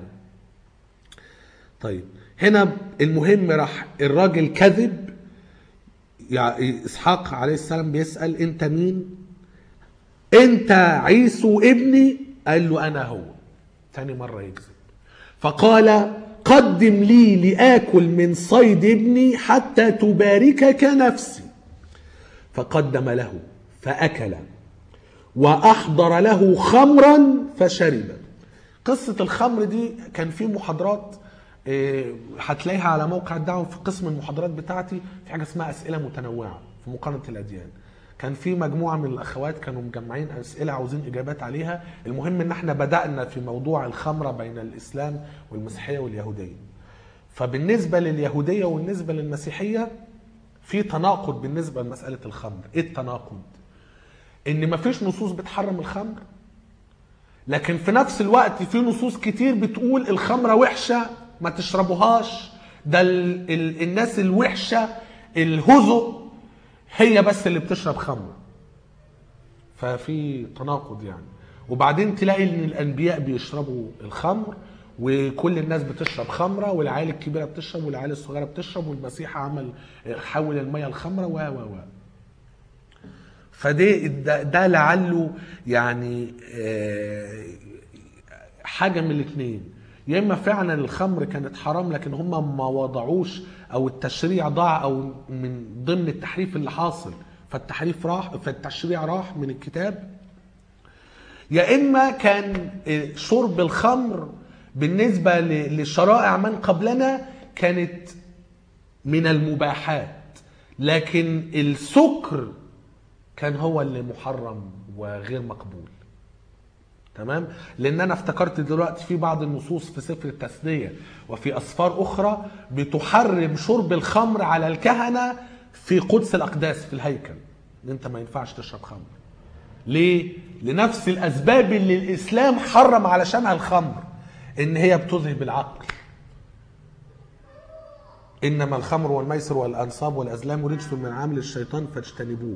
طيب هنا المهم راح الراجل كذب يعني اسحاق عليه السلام بيسال انت مين انت عيسو ابني قال له انا هو ثاني مره يكذب فقال قدم لي لاكل من صيد ابني حتى تباركك نفسي فقدم له فاكل واحضر له خمرا فشرب قصة الخمر دي كان في محاضرات هتلاقيها على موقع الدعوة في قسم المحاضرات بتاعتي في حاجة اسمها أسئلة متنوعة في مقارنة الأديان كان في مجموعه من الاخوات كانوا مجمعين اسئله عاوزين اجابات عليها المهم ان احنا بدانا في موضوع الخمره بين الاسلام والمسيحيه واليهوديه فبالنسبه لليهوديه والنسبه للمسيحيه في تناقض بالنسبه لمساله الخمر ايه التناقض ان مفيش نصوص بتحرم الخمر لكن في نفس الوقت في نصوص كتير بتقول الخمرة وحشة ما تشربوهاش ده ال ال الناس الوحشة الهزء هي بس اللي بتشرب خمر ففي تناقض يعني وبعدين تلاقي ان الانبياء بيشربوا الخمر وكل الناس بتشرب خمره والعيال الكبيره بتشرب والعيال الصغيره بتشرب والمسيح عمل حول الميه الخمره و و و فده ده, ده لعله يعني آه، حاجه من الاثنين يا اما فعلا الخمر كانت حرام لكن هم ما وضعوش او التشريع ضاع او من ضمن التحريف اللي حاصل فالتحريف راح فالتشريع راح من الكتاب يا اما كان شرب الخمر بالنسبه ل- لشرائع من قبلنا كانت من المباحات لكن السكر كان هو اللي محرم وغير مقبول تمام لان انا افتكرت دلوقتي في بعض النصوص في سفر التثنيه وفي اسفار اخرى بتحرم شرب الخمر على الكهنه في قدس الاقداس في الهيكل ان انت ما ينفعش تشرب خمر ليه لنفس الاسباب اللي الاسلام حرم علشانها الخمر ان هي بتذهب العقل انما الخمر والميسر والانصاب والازلام رجس من عمل الشيطان فاجتنبوه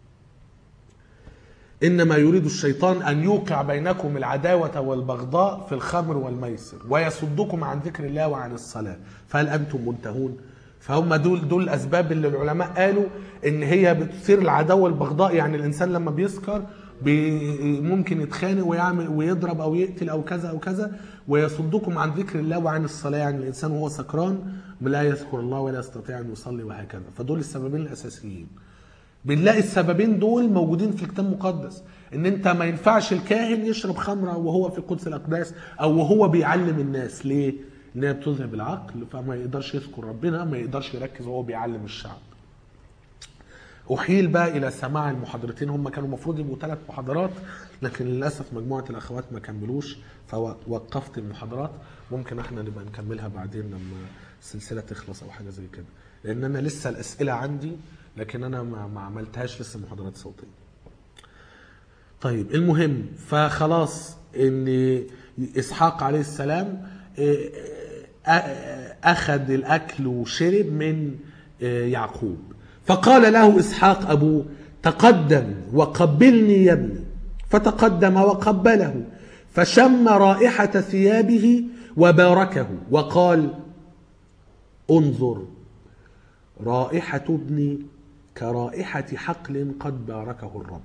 انما يريد الشيطان ان يوقع بينكم العداوه والبغضاء في الخمر والميسر ويصدكم عن ذكر الله وعن الصلاه فهل انتم منتهون فهم دول دول الاسباب اللي العلماء قالوا ان هي بتثير العداوه والبغضاء يعني الانسان لما بيسكر بي ممكن يتخانق ويعمل ويضرب او يقتل او كذا او كذا ويصدكم عن ذكر الله وعن الصلاه يعني الانسان وهو سكران لا يذكر الله ولا يستطيع ان يصلي وهكذا فدول السببين الاساسيين بنلاقي السببين دول موجودين في الكتاب المقدس ان انت ما ينفعش الكاهن يشرب خمره وهو في قدس الاقداس او وهو بيعلم الناس ليه؟ ان هي بتذهب العقل فما يقدرش يذكر ربنا ما يقدرش يركز وهو بيعلم الشعب. احيل بقى الى سماع المحاضرتين هم كانوا المفروض يبقوا ثلاث محاضرات لكن للاسف مجموعه الاخوات ما كملوش فوقفت المحاضرات ممكن احنا نبقى نكملها بعدين لما السلسله تخلص او حاجه زي كده لان انا لسه الاسئله عندي لكن انا ما, ما عملتهاش لسه محاضرات صوتيه طيب المهم فخلاص ان اسحاق عليه السلام إيه، آه، اخذ الاكل وشرب من آه، يعقوب فقال له اسحاق ابوه تقدم وقبلني يا ابني فتقدم وقبله فشم رائحه ثيابه وباركه وقال انظر رائحة ابني كرائحة حقل قد باركه الرب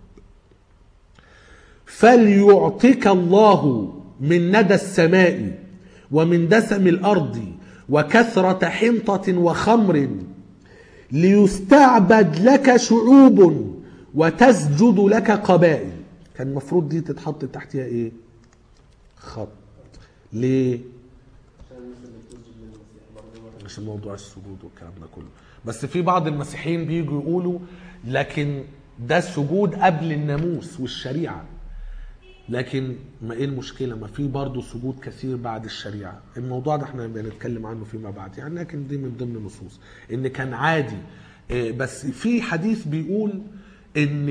فليعطك الله من ندى السماء ومن دسم الأرض وكثرة حنطة وخمر ليستعبد لك شعوب وتسجد لك قبائل كان المفروض دي تتحط تحتها ايه خط ليه عشان الناس اللي بتسجد للمسيح برضه عشان موضوع السجود والكلام ده كله بس في بعض المسيحيين بيجوا يقولوا لكن ده سجود قبل الناموس والشريعة لكن ما ايه المشكلة ما في برضه سجود كثير بعد الشريعة الموضوع ده احنا بنتكلم عنه فيما بعد يعني لكن دي من ضمن النصوص ان كان عادي إيه، بس في حديث بيقول ان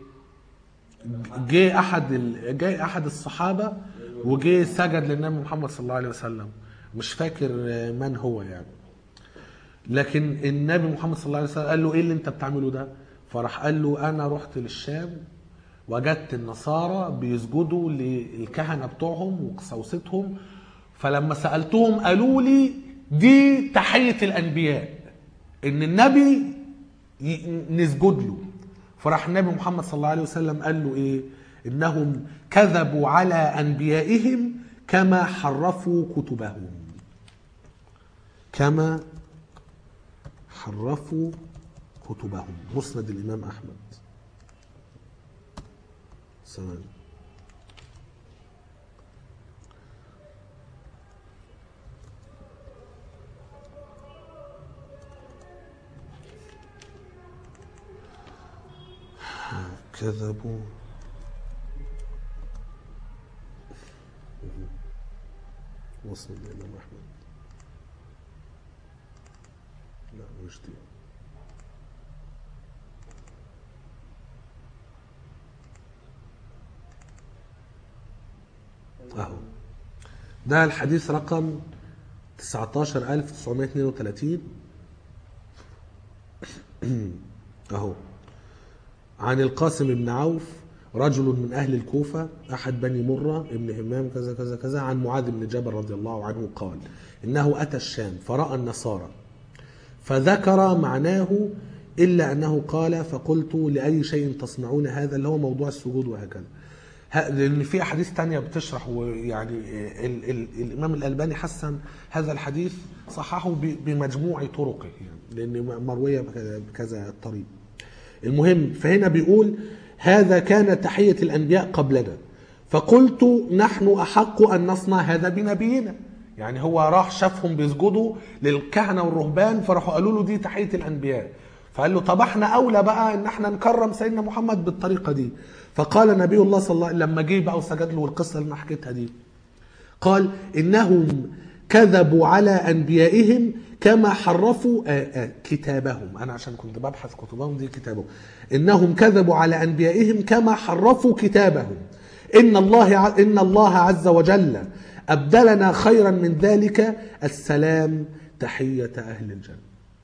جه احد ال... جه احد الصحابه وجه سجد للنبي محمد صلى الله عليه وسلم مش فاكر من هو يعني لكن النبي محمد صلى الله عليه وسلم قال له ايه اللي انت بتعمله ده فراح قال له انا رحت للشام وجدت النصارى بيسجدوا للكهنه بتوعهم وقساوستهم فلما سالتهم قالوا لي دي تحيه الانبياء ان النبي ي- نسجد له فراح النبي محمد صلى الله عليه وسلم قال له ايه انهم كذبوا على انبيائهم كما حرفوا كتبهم كما حرفوا كتبهم مسند الامام احمد ثواني كذبوا وصل الإمام أحمد لا مش دي أهو ده الحديث رقم 19932 أهو عن القاسم بن عوف رجل من أهل الكوفة أحد بني مرة ابن همام كذا كذا كذا عن معاذ بن جبل رضي الله عنه قال إنه أتى الشام فرأى النصارى فذكر معناه إلا أنه قال فقلت لأي شيء تصنعون هذا اللي هو موضوع السجود وهكذا ه- لأن في أحاديث تانية بتشرح ويعني ال ال الإمام الألباني حسن هذا الحديث صححه ب- بمجموع طرقه يعني لأن مروية بك- بكذا طريق المهم فهنا بيقول هذا كان تحية الأنبياء قبلنا فقلت نحن أحق أن نصنع هذا بنبينا يعني هو راح شافهم بيسجدوا للكهنة والرهبان فراحوا قالوا له دي تحية الأنبياء فقال له طب احنا أولى بقى إن احنا نكرم سيدنا محمد بالطريقة دي فقال نبي الله صلى الله عليه وسلم لما جه بقى وسجد له القصة اللي أنا حكيتها دي قال إنهم كذبوا على أنبيائهم كما حرفوا آه، آه، كتابهم أنا عشان كنت ببحث كتبهم دي كتابهم إنهم كذبوا على أنبيائهم كما حرفوا كتابهم إن الله ع- إن الله عز وجل أبدلنا خيرا من ذلك السلام تحية أهل الجنة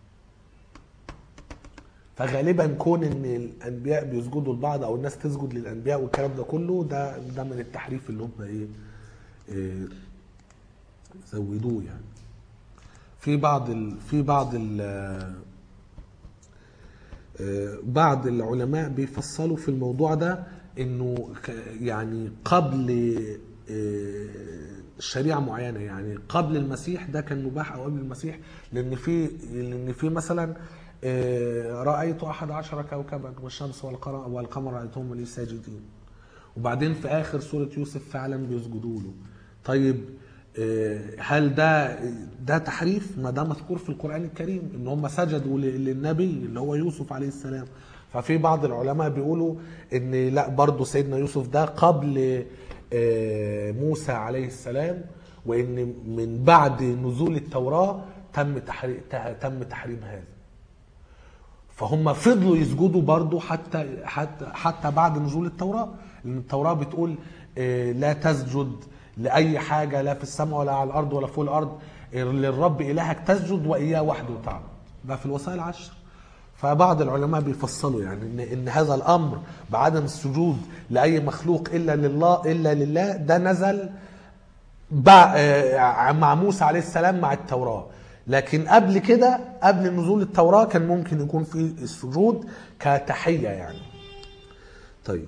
فغالبا كون ان الانبياء بيسجدوا لبعض او الناس تسجد للانبياء والكلام ده كله ده ده من التحريف اللي هم ايه, إيه زودوه يعني في بعض ال في بعض ال آه، بعض العلماء بيفصلوا في الموضوع ده انه ك- يعني قبل آه، شريعه معينه يعني قبل المسيح ده كان مباح او قبل المسيح لان في لان في مثلا آه، رايت احد عشر كوكبا والشمس والقمر والقمر رايتهم لي ساجدين وبعدين في اخر سوره يوسف فعلا بيسجدوا له طيب آه، هل ده ده تحريف ما ده مذكور في القران الكريم ان هم سجدوا ل- للنبي اللي هو يوسف عليه السلام ففي بعض العلماء بيقولوا ان لا برضه سيدنا يوسف ده قبل آه، موسى عليه السلام وان من بعد نزول التوراه تم تحريم تم تحريم هذا فهم فضلوا يسجدوا برضه حتى حتى حتى بعد نزول التوراه لان التوراه بتقول آه، لا تسجد لاي حاجه لا في السماء ولا على الارض ولا فوق الارض آه، للرب الهك تسجد واياه وحده تعبد ده في الوصايا العشر فبعض العلماء بيفصلوا يعني ان ان هذا الامر بعدم السجود لاي مخلوق الا لله الا لله ده نزل بع- آه، مع موسى عليه السلام مع التوراة لكن قبل كده قبل نزول التوراة كان ممكن يكون في السجود كتحية يعني طيب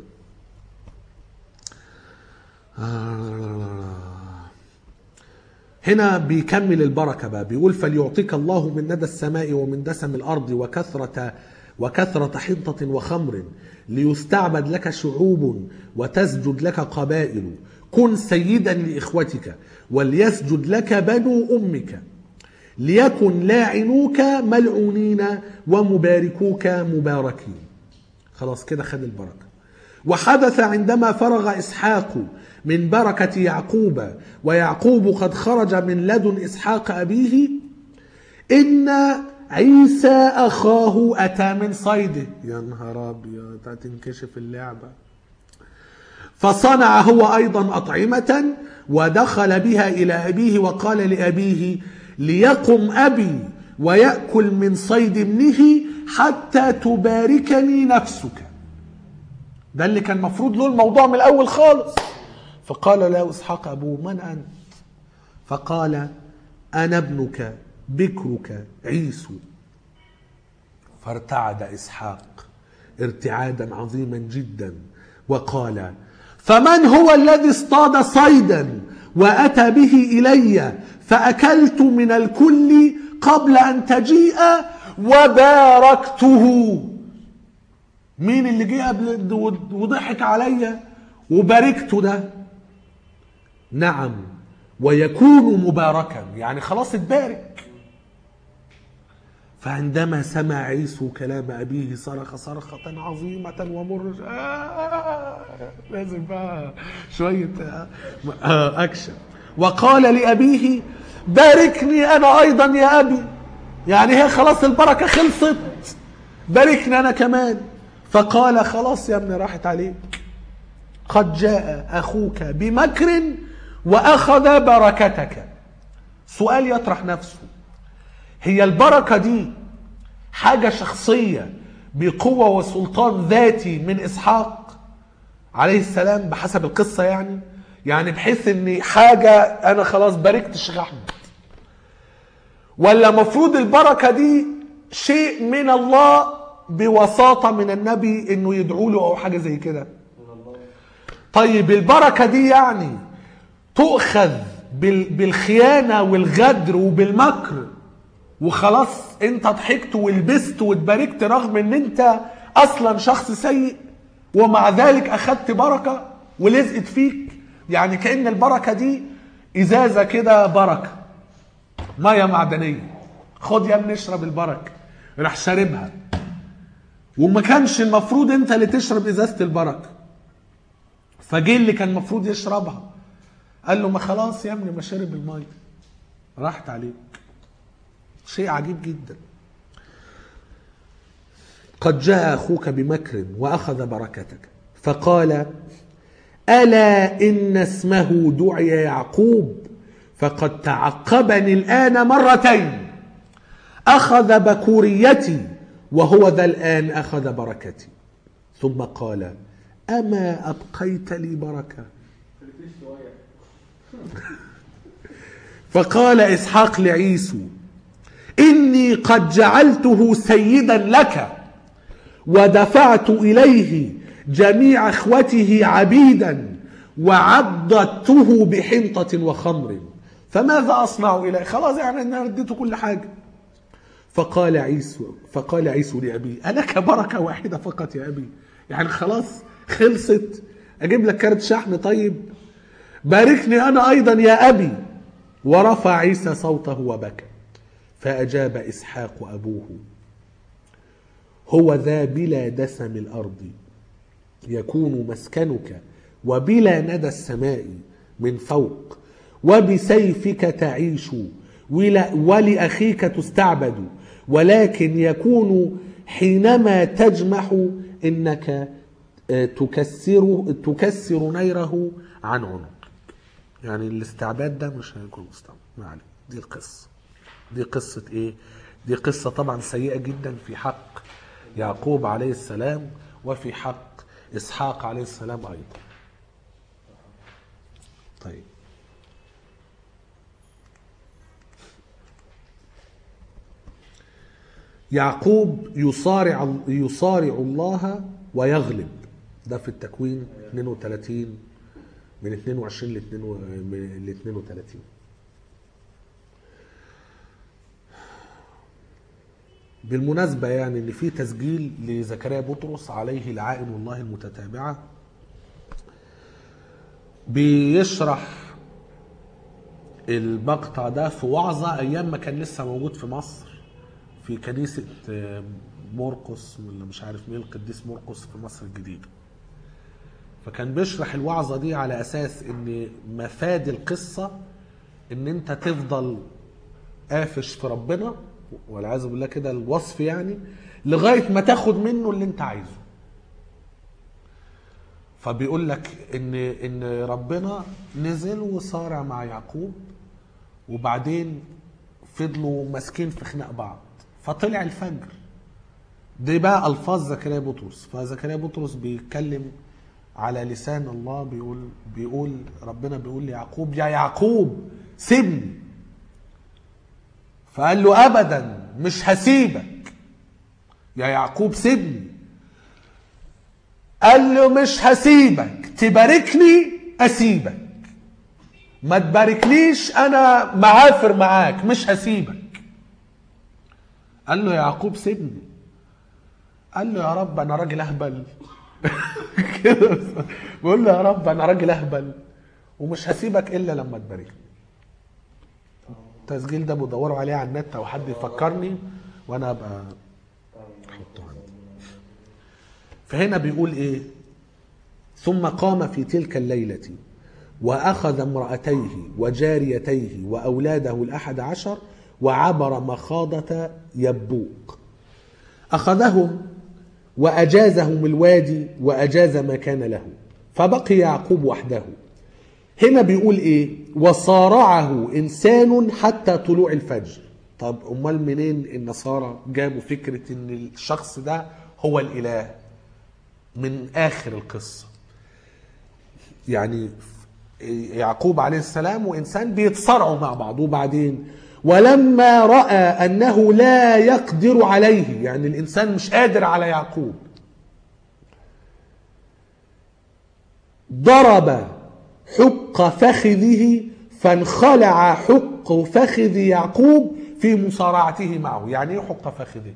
هنا بيكمل البركة بقى بيقول فليعطيك الله من ندى السماء ومن دسم الأرض وكثرة وكثرة حنطة وخمر ليستعبد لك شعوب وتسجد لك قبائل كن سيدا لإخوتك وليسجد لك بنو أمك ليكن لاعنوك ملعونين ومباركوك مباركين خلاص كده خد البركة وحدث عندما فرغ إسحاق من بركة يعقوب ويعقوب قد خرج من لدن إسحاق أبيه إن عيسى أخاه أتى من صيده يا نهار أبيض هتنكشف اللعبة فصنع هو أيضا أطعمة ودخل بها إلى أبيه وقال لأبيه ليقم أبي ويأكل من صيد ابنه حتى تباركني نفسك ده اللي كان مفروض له الموضوع من الأول خالص فقال له إسحاق أبوه من أنت فقال أنا ابنك بكرك عيسو فارتعد إسحاق ارتعادا عظيما جدا وقال فمن هو الذي اصطاد صيدا وأتى به إلي فأكلت من الكل قبل أن تجيء وباركته مين اللي جه قبل وضحك عليا وباركته ده نعم ويكون مباركا يعني خلاص اتبارك فعندما سمع عيسو كلام أبيه صرخ صرخة عظيمة ومرج آه لازم بقى شوية آه آه أكشن وقال لأبيه باركني أنا أيضا يا أبي يعني هي خلاص البركة خلصت باركني أنا كمان فقال خلاص يا ابني راحت عليك قد جاء أخوك بمكر وأخذ بركتك سؤال يطرح نفسه هي البركة دي حاجة شخصية بقوة وسلطان ذاتي من إسحاق عليه السلام بحسب القصة يعني يعني بحيث ان حاجة انا خلاص باركت الشيخ احمد ولا مفروض البركة دي شيء من الله بوساطة من النبي انه يدعو له او حاجة زي كده طيب البركة دي يعني تؤخذ بال- بالخيانة والغدر وبالمكر وخلاص انت ضحكت ولبست واتباركت رغم ان انت اصلا شخص سيء ومع ذلك اخدت بركة ولزقت فيك يعني كأن البركة دي ازازة كده بركة مية معدنية خد يا ابني اشرب البركة راح شاربها وما كانش المفروض انت اللي تشرب ازازة البركة فجه اللي كان المفروض يشربها قال له ما خلاص يا ابني ما شرب المية راحت عليك شيء عجيب جدا قد جاء أخوك بمكر وأخذ بركتك فقال ألا إن اسمه دعي يعقوب فقد تعقبني الآن مرتين أخذ بكوريتي وهو ذا الآن أخذ بركتي ثم قال أما أبقيت لي بركة فقال إسحاق لعيسو إني قد جعلته سيدا لك ودفعت إليه جميع إخوته عبيدا وعضدته بحنطة وخمر فماذا أصنع إليه خلاص يعني أنا رديته كل حاجة فقال عيسو فقال عيسو لأبيه ألك بركة واحدة فقط يا أبي يعني خلاص خلصت أجيب لك كارت شحن طيب باركني أنا أيضا يا أبي ورفع عيسى صوته وبكى فأجاب إسحاق أبوه هو ذا بلا دسم الأرض يكون مسكنك وبلا ندى السماء من فوق وبسيفك تعيش ول- ولأخيك تستعبد ولكن يكون حينما تجمح إنك آه، تكسر تكسر نيره عن عنق يعني الاستعباد ده مش هيكون مستعبد ما عليه دي القصة دي قصة ايه دي قصة طبعا سيئة جدا في حق يعقوب عليه السلام وفي حق إسحاق عليه السلام أيضا طيب يعقوب يصارع يصارع الله ويغلب ده في التكوين 32 من 22 ل 32 بالمناسبة يعني ان في تسجيل لزكريا بطرس عليه لعائن الله المتتابعة بيشرح المقطع ده في وعظة ايام ما كان لسه موجود في مصر في كنيسة آه، مرقس ولا مش عارف مين القديس مرقس في مصر الجديدة فكان بيشرح الوعظة دي على اساس ان مفاد القصة ان انت تفضل قافش في ربنا والعياذ بالله كده الوصف يعني لغايه ما تاخد منه اللي انت عايزه فبيقول لك ان ان ربنا نزل وصارع مع يعقوب وبعدين فضلوا ماسكين في خناق بعض فطلع الفجر دي بقى الفاظ زكريا بطرس فزكريا بطرس بيتكلم على لسان الله بيقول بيقول ربنا بيقول ليعقوب يا يعقوب سيبني فقال له ابدا مش هسيبك يا يعقوب سيبني قال له مش هسيبك تباركني اسيبك ما تباركنيش انا معافر معاك مش هسيبك قال له يا يعقوب سيبني قال له يا رب انا راجل اهبل كده بيقول له يا رب انا راجل اهبل ومش هسيبك الا لما تباركني التسجيل ده بدوروا عليه على النت او حد يفكرني وانا ابقى احطه عندي فهنا بيقول ايه ثم قام في تلك الليلة وأخذ امرأتيه وجاريتيه وأولاده الأحد عشر وعبر مخاضة يبوق أخذهم وأجازهم الوادي وأجاز ما كان له فبقي يعقوب وحده هنا بيقول إيه وصارعه إنسان حتى طلوع الفجر طب أمال منين النصارى جابوا فكرة إن الشخص ده هو الإله من آخر القصة يعني يعقوب عليه السلام وإنسان بيتصارعوا مع بعض وبعدين ولما رأى أنه لا يقدر عليه يعني الإنسان مش قادر على يعقوب ضرب حق فخذه فانخلع حق فخذ يعقوب في مصارعته معه يعني ايه حق فخذه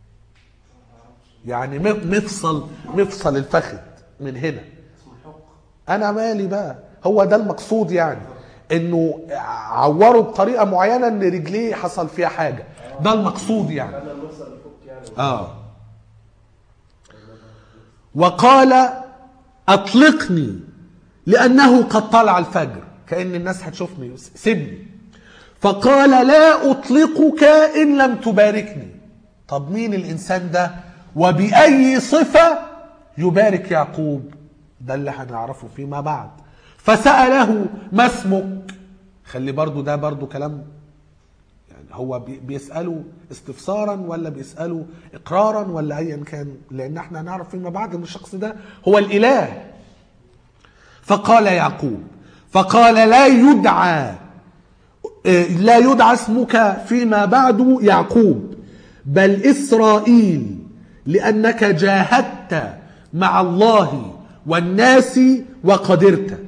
يعني م- مفصل مفصل الفخذ من هنا اسمه حق انا مالي بقى هو ده المقصود يعني انه عوره بطريقه معينه ان رجليه حصل فيها حاجه ده المقصود يعني انا المفصل الفك يعني اه وقال اطلقني لانه قد طلع الفجر كان الناس هتشوفني سيبني فقال لا اطلقك ان لم تباركني طب مين الانسان ده وباي صفه يبارك يعقوب ده اللي هنعرفه فيما بعد فساله ما اسمك خلي برضو ده برضو كلام يعني هو بي- بيسأله استفسارا ولا بيسأله إقرارا ولا أيا كان لأن احنا هنعرف فيما بعد أن الشخص ده هو الإله فقال يعقوب فقال لا يدعى آه، لا يدعى اسمك فيما بعد يعقوب بل إسرائيل لأنك جاهدت مع الله والناس وقدرت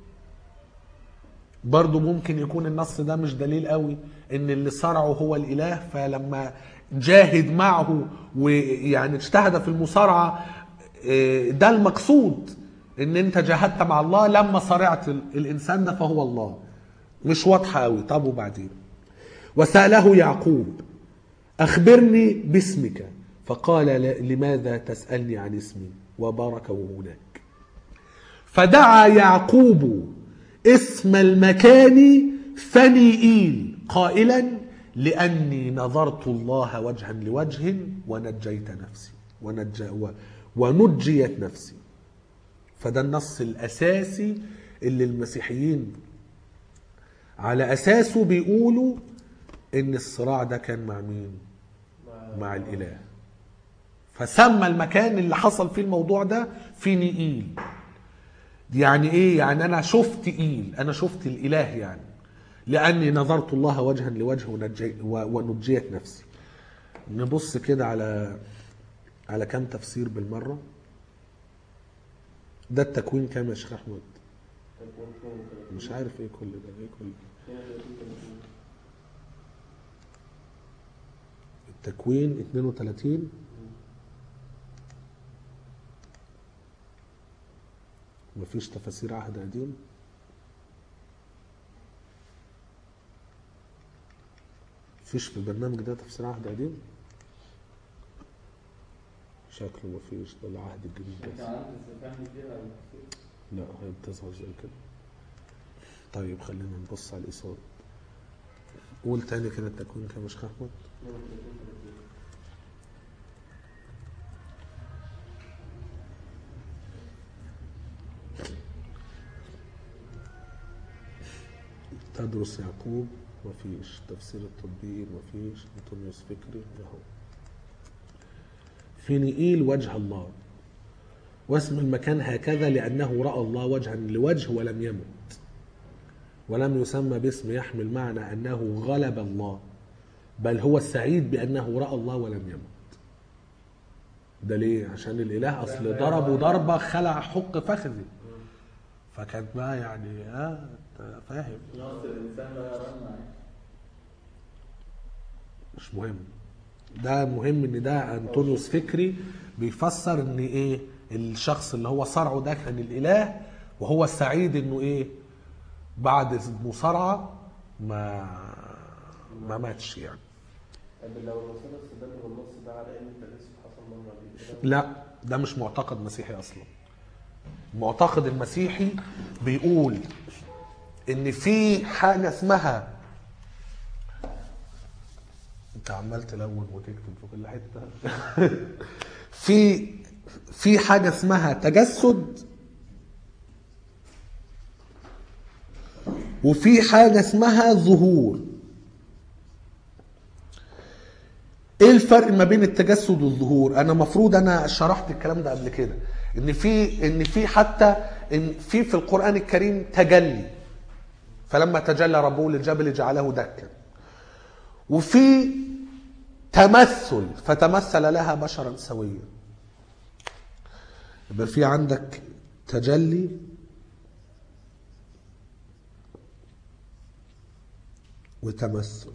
برضو ممكن يكون النص ده مش دليل قوي ان اللي صرعه هو الاله فلما جاهد معه ويعني اجتهد في المصارعه إيه، ده المقصود ان انت جاهدت مع الله لما صارعت ال- الانسان ده فهو الله مش واضحه قوي طب وبعدين وساله يعقوب اخبرني باسمك فقال ل- لماذا تسالني عن اسمي وباركه هناك فدعا يعقوب اسم المكان فنيئيل قائلا لأني نظرت الله وجها لوجه ونجيت نفسي ونجى و- ونجيت نفسي فده النص الأساسي اللي المسيحيين على أساسه بيقولوا إن الصراع ده كان مع مين؟ مع الإله فسمى المكان اللي حصل فيه الموضوع ده فينيئيل يعني ايه يعني انا شفت ايل انا شفت الاله يعني لاني نظرت الله وجها لوجه ونجي و- ونجيت نفسي نبص كده على على كم تفسير بالمره ده التكوين كام يا شيخ احمد تكون فين كده؟ مش عارف ايه كل ده ايه كل ده فين كده؟ التكوين 32 مفيش تفاسير عهد قديم مفيش في البرنامج ده تفسير عهد قديم شكله مفيش ده العهد الجديد انت بس عملت استفهام كتير على التفسير. لا هي بتظهر زي كده طيب خلينا نبص على الإصابة قول تاني كده التكوين كام يا شيخ أحمد 32 تدرس يعقوب مفيش تفسير التطبيق مفيش انطونيوس فكري اهو فينيئيل وجه الله واسم المكان هكذا لأنه رأى الله وجها لوجه ولم يمت ولم يسمى باسم يحمل معنى أنه غلب الله بل هو السعيد بأنه رأى الله ولم يمت ده ليه؟ عشان الإله أصل ضربه ضربة خلع حق فخذي فكانت بقى يعني اه أنت فاهم نص الانسان لا يرى معي مش مهم ده مهم ان ده انطونيوس فكري بيفسر ان ايه الشخص اللي هو صرعه ده كان الاله وهو السعيد انه ايه بعد المصارعه ما ما ماتش يعني طب لو الرسول استدل بالنص ده على ان التجسد حصل مره دي كده لا ده مش معتقد مسيحي اصلا المعتقد المسيحي بيقول ان في حاجه اسمها انت عمال تلون وتكتب في كل حته في في حاجه اسمها تجسد وفي حاجه اسمها ظهور ايه الفرق ما بين التجسد والظهور انا مفروض انا شرحت الكلام ده قبل كده ان في ان في حتى ان في في القران الكريم تجلي فلما تجلى ربه للجبل جعله دكا وفي تمثل فتمثل لها بشرا سويا يبقى في عندك تجلي وتمثل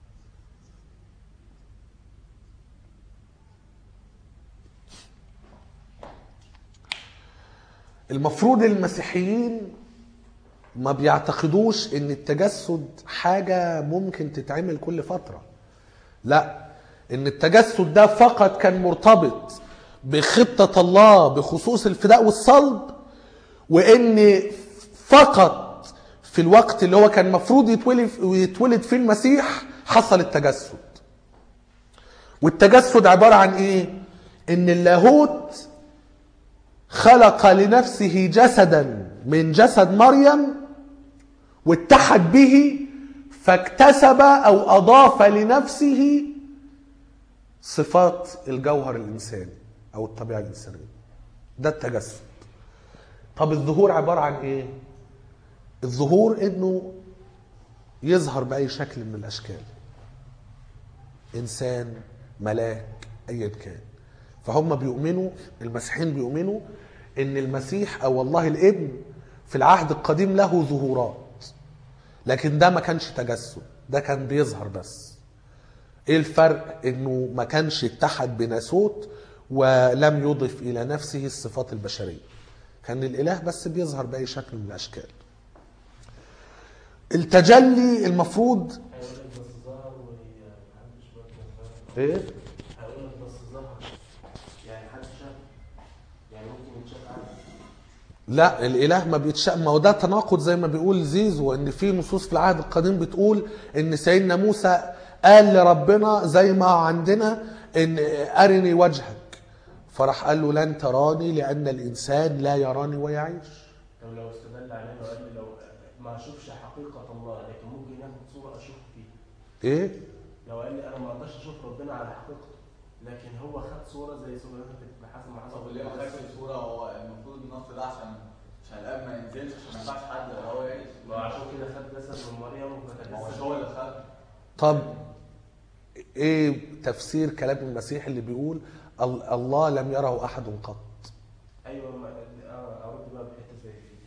المفروض المسيحيين ما بيعتقدوش ان التجسد حاجة ممكن تتعمل كل فترة لا ان التجسد ده فقط كان مرتبط بخطة الله بخصوص الفداء والصلب وان فقط في الوقت اللي هو كان مفروض يتولد يتولد فيه المسيح حصل التجسد والتجسد عبارة عن ايه ان اللاهوت خلق لنفسه جسدا من جسد مريم واتحد به فاكتسب او اضاف لنفسه صفات الجوهر الانساني او الطبيعه الانسانيه ده التجسد طب الظهور عباره عن ايه الظهور انه يظهر باي شكل من الاشكال انسان ملاك ايا كان فهم بيؤمنوا المسيحيين بيؤمنوا ان المسيح او الله الابن في العهد القديم له ظهورات لكن ده ما كانش تجسد ده كان بيظهر بس ايه الفرق انه ما كانش اتحد بناسوت ولم يضف الى نفسه الصفات البشريه كان الاله بس بيظهر باي شكل من الاشكال التجلي المفروض هيقول لك بس ظهر وهي محدش برضه ايه هيقول لك بس ظهر يعني حد شاف يعني ممكن يتشاف عادي لا الاله ما بيتشاء ما هو ده تناقض زي ما بيقول زيزو ان في نصوص في العهد القديم بتقول ان سيدنا موسى قال لربنا زي ما عندنا ان ارني وجهك فراح قال له لن تراني لان الانسان لا يراني ويعيش طب لو استدل علينا وقال لي لو ما اشوفش حقيقه الله لكن ممكن ياخد صوره اشوف فيها ايه لو قال لي انا ما اقدرش اشوف ربنا على حقيقته لكن هو خد صوره زي صوره بحسب ما حصل طب ليه ما خدش الصورة هو المفروض النص ده عشان عشان الاب ما ينزلش عشان ما ينفعش حد هو يعيش ما هو عشان كده خد جسد من مريم ما هو مش وفتجسد هو اللي خد طب ايه تفسير كلام المسيح اللي بيقول ال- الله لم يره احد قط ايوه ما آه، ارد بقى بحته زي دي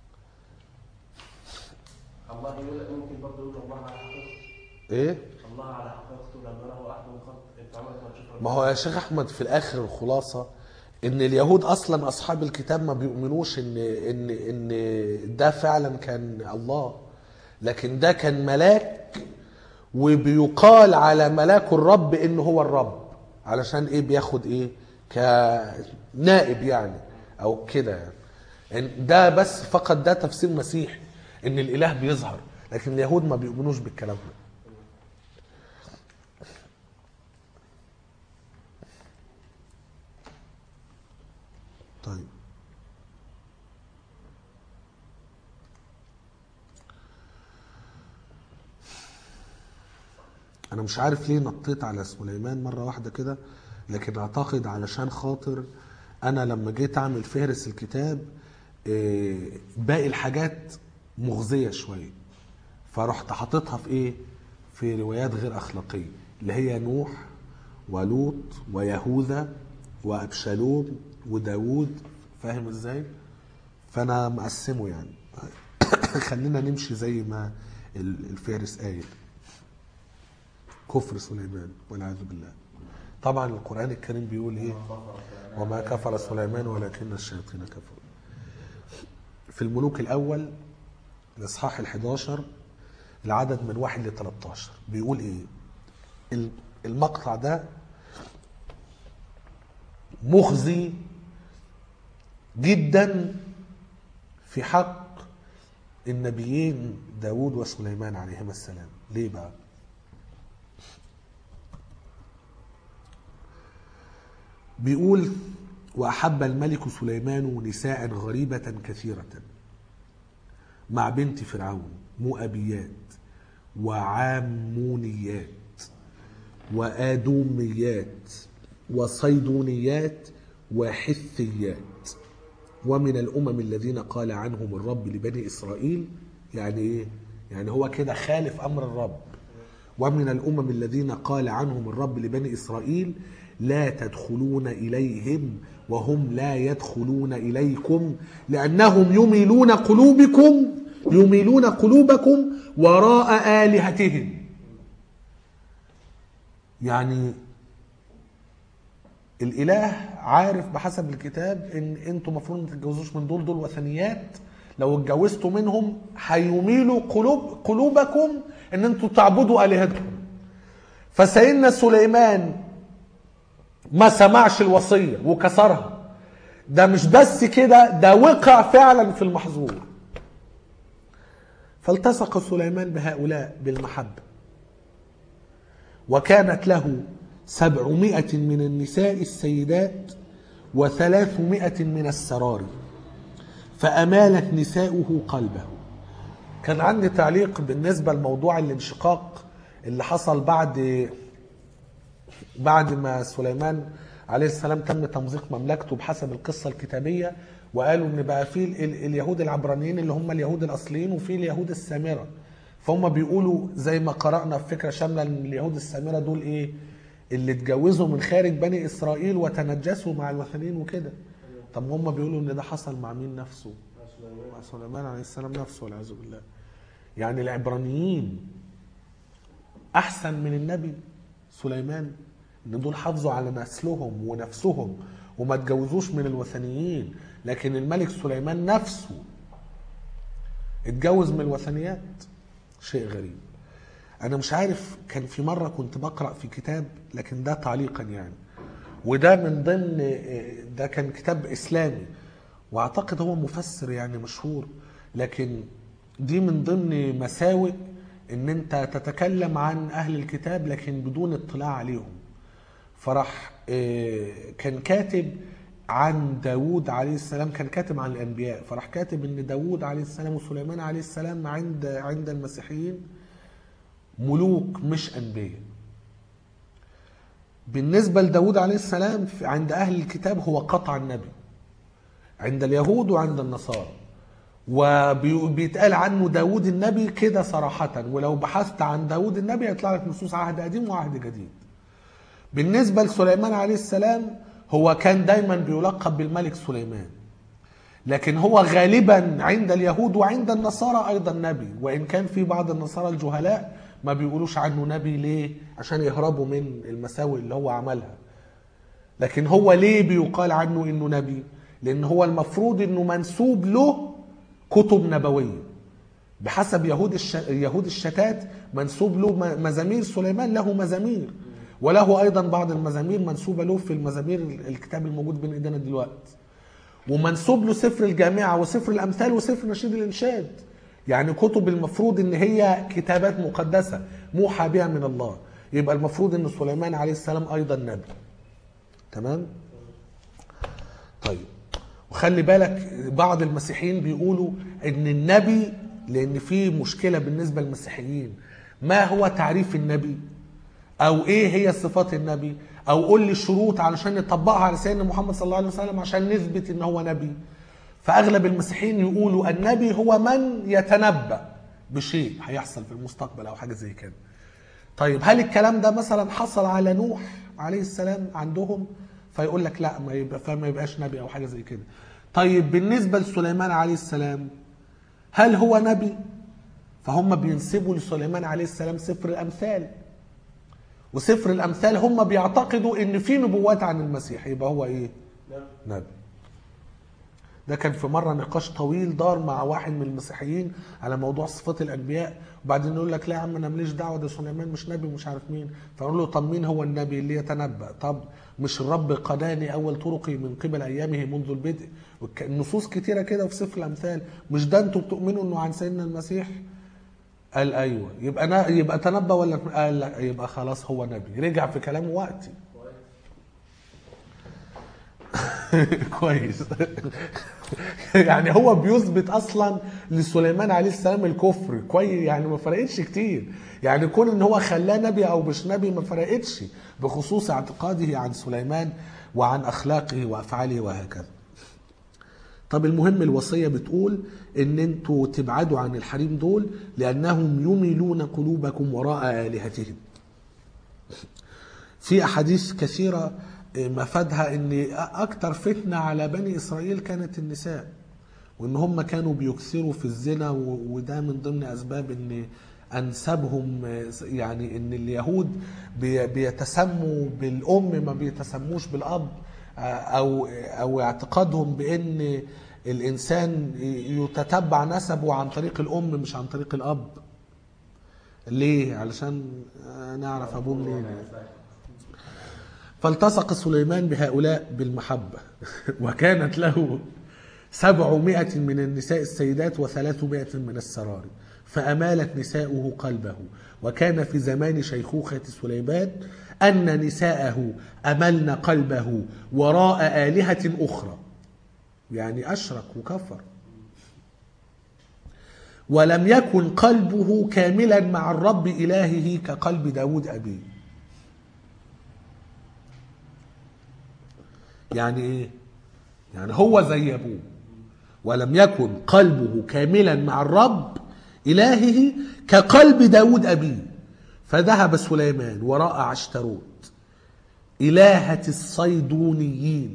الله يقول لك ممكن برضه يقول الله على حقيقته ايه الله على حقيقته لم يره احد قط انت عمرك ما تشوف ربنا ما هو يا شيخ احمد في الاخر الخلاصه ان اليهود اصلا اصحاب الكتاب ما بيؤمنوش ان ان ان ده فعلا كان الله لكن ده كان ملاك وبيقال على ملاك الرب ان هو الرب علشان ايه بياخد ايه كنائب يعني او كده يعني إن ده بس فقط ده تفسير مسيحي ان الاله بيظهر لكن اليهود ما بيؤمنوش بالكلام ده طيب انا مش عارف ليه نطيت على سليمان مره واحده كده لكن اعتقد علشان خاطر انا لما جيت اعمل فهرس الكتاب إيه، باقي الحاجات مغزيه شويه فرحت حاططها في ايه في روايات غير اخلاقيه اللي هي نوح ولوط ويهوذا وابشالوم وداوود فاهم ازاي فانا مقسمه يعني خلينا نمشي زي ما ال- الفارس قايل كفر سليمان والعياذ بالله طبعا القران الكريم بيقول ايه وما كفر سليمان ولكن الشياطين كفروا في الملوك الاول الاصحاح ال11 العدد من واحد ل 13 بيقول ايه ال- المقطع ده مخزي جدا في حق النبيين داود وسليمان عليهما السلام ليه بقى بيقول وأحب الملك سليمان نساء غريبة كثيرة مع بنت فرعون مؤبيات وعامونيات وآدوميات وصيدونيات وحثيات ومن الأمم الذين قال عنهم الرب لبني إسرائيل يعني إيه؟ يعني هو كده خالف أمر الرب ومن الأمم الذين قال عنهم الرب لبني إسرائيل لا تدخلون إليهم وهم لا يدخلون إليكم لأنهم يميلون قلوبكم يميلون قلوبكم وراء آلهتهم يعني الاله عارف بحسب الكتاب ان انتوا المفروض ما تتجوزوش من دول دول وثنيات لو اتجوزتوا منهم هيميلوا قلوب قلوبكم ان انتوا تعبدوا الهتكم فسيدنا سليمان ما سمعش الوصيه وكسرها ده مش بس كده ده وقع فعلا في المحظور فالتصق سليمان بهؤلاء بالمحبه وكانت له سبعمائة من النساء السيدات وثلاثمائة من السرار فأمالت نساؤه قلبه كان عندي تعليق بالنسبة لموضوع الانشقاق اللي حصل بعد بعد ما سليمان عليه السلام تم تمزيق مملكته بحسب القصة الكتابية وقالوا ان بقى في ال- ال- اليهود العبرانيين اللي هم اليهود الاصليين وفي اليهود السامرة فهم بيقولوا زي ما قرأنا في فكرة شاملة ان اليهود السامرة دول ايه اللي اتجوزوا من خارج بني اسرائيل وتنجسوا مع الوثنيين وكده طب هم بيقولوا ان ده حصل مع مين نفسه مع سليمان عليه السلام نفسه والعياذ بالله يعني العبرانيين احسن من النبي سليمان ان دول حافظوا على نسلهم ونفسهم وما اتجوزوش من الوثنيين لكن الملك سليمان نفسه اتجوز من الوثنيات شيء غريب انا مش عارف كان في مره كنت بقرا في كتاب لكن ده تعليقا يعني وده من ضمن ده كان كتاب اسلامي واعتقد هو مفسر يعني مشهور لكن دي من ضمن مساوئ ان انت تتكلم عن اهل الكتاب لكن بدون اطلاع عليهم فراح آه، كان كاتب عن داود عليه السلام كان كاتب عن الانبياء فراح كاتب ان داود عليه السلام وسليمان عليه السلام عند عند المسيحيين ملوك مش انبياء بالنسبه لداود عليه السلام في- عند اهل الكتاب هو قطع النبي عند اليهود وعند النصارى وبيتقال عنه داود النبي كده صراحة ولو بحثت عن داود النبي هيطلع لك نصوص عهد قديم وعهد جديد بالنسبة لسليمان عليه السلام هو كان دايما بيلقب بالملك سليمان لكن هو غالبا عند اليهود وعند النصارى ايضا نبي وان كان في بعض النصارى الجهلاء ما بيقولوش عنه نبي ليه عشان يهربوا من المساوئ اللي هو عملها لكن هو ليه بيقال عنه انه نبي لان هو المفروض انه منسوب له كتب نبويه بحسب يهود الش... يهود الشتات منسوب له م- مزامير سليمان له مزامير وله ايضا بعض المزامير منسوبه له في المزامير الكتاب الموجود بين ايدينا دلوقتي ومنسوب له سفر الجامعه وسفر الامثال وسفر نشيد الانشاد يعني كتب المفروض ان هي كتابات مقدسه موحى بها من الله يبقى المفروض ان سليمان عليه السلام ايضا نبي تمام طيب وخلي بالك بعض المسيحيين بيقولوا ان النبي لان في مشكله بالنسبه للمسيحيين ما هو تعريف النبي او ايه هي صفات النبي او قول لي الشروط علشان نطبقها على سيدنا محمد صلى الله عليه وسلم عشان نثبت ان هو نبي فاغلب المسيحيين يقولوا النبي هو من يتنبأ بشيء هيحصل في المستقبل او حاجه زي كده طيب هل الكلام ده مثلا حصل على نوح عليه السلام عندهم فيقول لك لا ما يبقى فما يبقاش نبي او حاجه زي كده طيب بالنسبه لسليمان عليه السلام هل هو نبي فهم بينسبوا لسليمان عليه السلام سفر الامثال وسفر الامثال هم بيعتقدوا ان في نبوات عن المسيح يبقى هو ايه نعم. نبي ده كان في مره نقاش طويل دار مع واحد من المسيحيين على موضوع صفات الانبياء وبعدين يقول لك لا يا عم انا ماليش دعوه ده سليمان مش نبي ومش عارف مين فاقول له طب مين هو النبي اللي يتنبأ طب مش الرب قداني اول طرقي من قبل ايامه منذ البدء والك- النصوص كتيره كده في سفر الامثال مش ده انتوا بتؤمنوا انه عن سيدنا المسيح قال ايوه يبقى أنا يبقى تنبأ ولا قال لا يبقى خلاص هو نبي رجع في كلامه وقتي كويس يعني هو بيثبت اصلا لسليمان عليه السلام الكفر كويس يعني ما فرقتش كتير يعني كون ان هو خلاه نبي او مش نبي ما فرقتش بخصوص اعتقاده عن سليمان وعن اخلاقه وافعاله وهكذا طب المهم الوصيه بتقول ان انتوا تبعدوا عن الحريم دول لانهم يميلون قلوبكم وراء الهتهم في احاديث كثيره مفادها ان اكتر فتنه على بني اسرائيل كانت النساء وان هم كانوا بيكثروا في الزنا و- وده من ضمن اسباب ان انسابهم يعني ان اليهود بي- بيتسموا بالام ما بيتسموش بالاب او او اعتقادهم بان الانسان يتتبع نسبه عن طريق الام مش عن طريق الاب ليه علشان نعرف ابوه منين فالتصق سليمان بهؤلاء بالمحبة وكانت له سبعمائة من النساء السيدات وثلاثمائة من السرار فأمالت نساؤه قلبه وكان في زمان شيخوخة سليمان أن نساءه أملن قلبه وراء آلهة أخرى يعني أشرك وكفر ولم يكن قلبه كاملا مع الرب إلهه كقلب داود أبيه يعني ايه يعني هو زي ابوه ولم يكن قلبه كاملا مع الرب الهه كقلب داود ابيه فذهب سليمان وراء عشتروت الهه الصيدونيين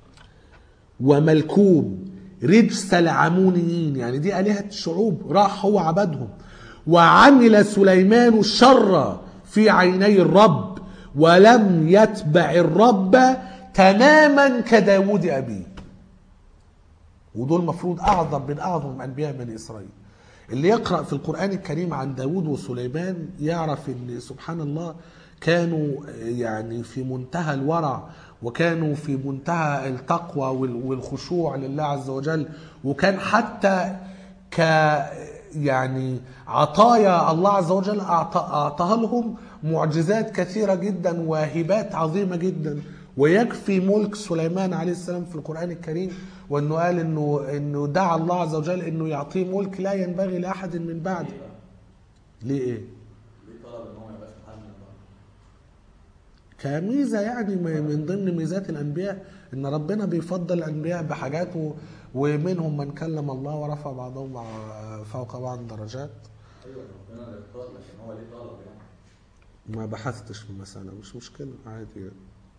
وملكوم رجس العمونيين يعني دي آلهة الشعوب راح هو عبدهم وعمل سليمان الشر في عيني الرب ولم يتبع الرب تماما كداود أبيه ودول مفروض أعظم من أعظم أنبياء بني إسرائيل اللي يقرأ في القرآن الكريم عن داود وسليمان يعرف أن سبحان الله كانوا يعني في منتهى الورع وكانوا في منتهى التقوى وال- والخشوع لله عز وجل وكان حتى ك يعني عطايا الله عز وجل أعط- أعطاها لهم معجزات كثيرة جدا وهبات عظيمة جدا ويكفي ملك سليمان عليه السلام في القرآن الكريم وانه قال انه انه دعا الله عز وجل انه يعطيه ملك لا ينبغي لاحد من بعده. ليه ايه؟ ليه طلب ان هو ما يبقاش محل من بعض؟ كميزه يعني م- من ضمن ميزات الانبياء ان ربنا بيفضل الانبياء بحاجات و- ومنهم من كلم الله ورفع بعضهم مع- فوق بعض درجات ايوه ربنا اللي اختار لكن هو ليه طلب يعني ما بحثتش في المسألة مش مشكلة عادي يعني.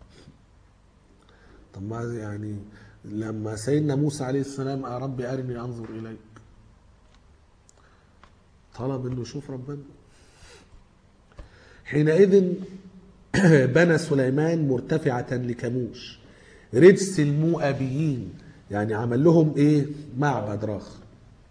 طب ما يعني لما سيدنا موسى عليه السلام يا رب أرني أنظر إليك طلب إنه يشوف ربنا حينئذ بنى سليمان مرتفعة لكموش رجس المؤابيين يعني عمل لهم ايه معبد راخر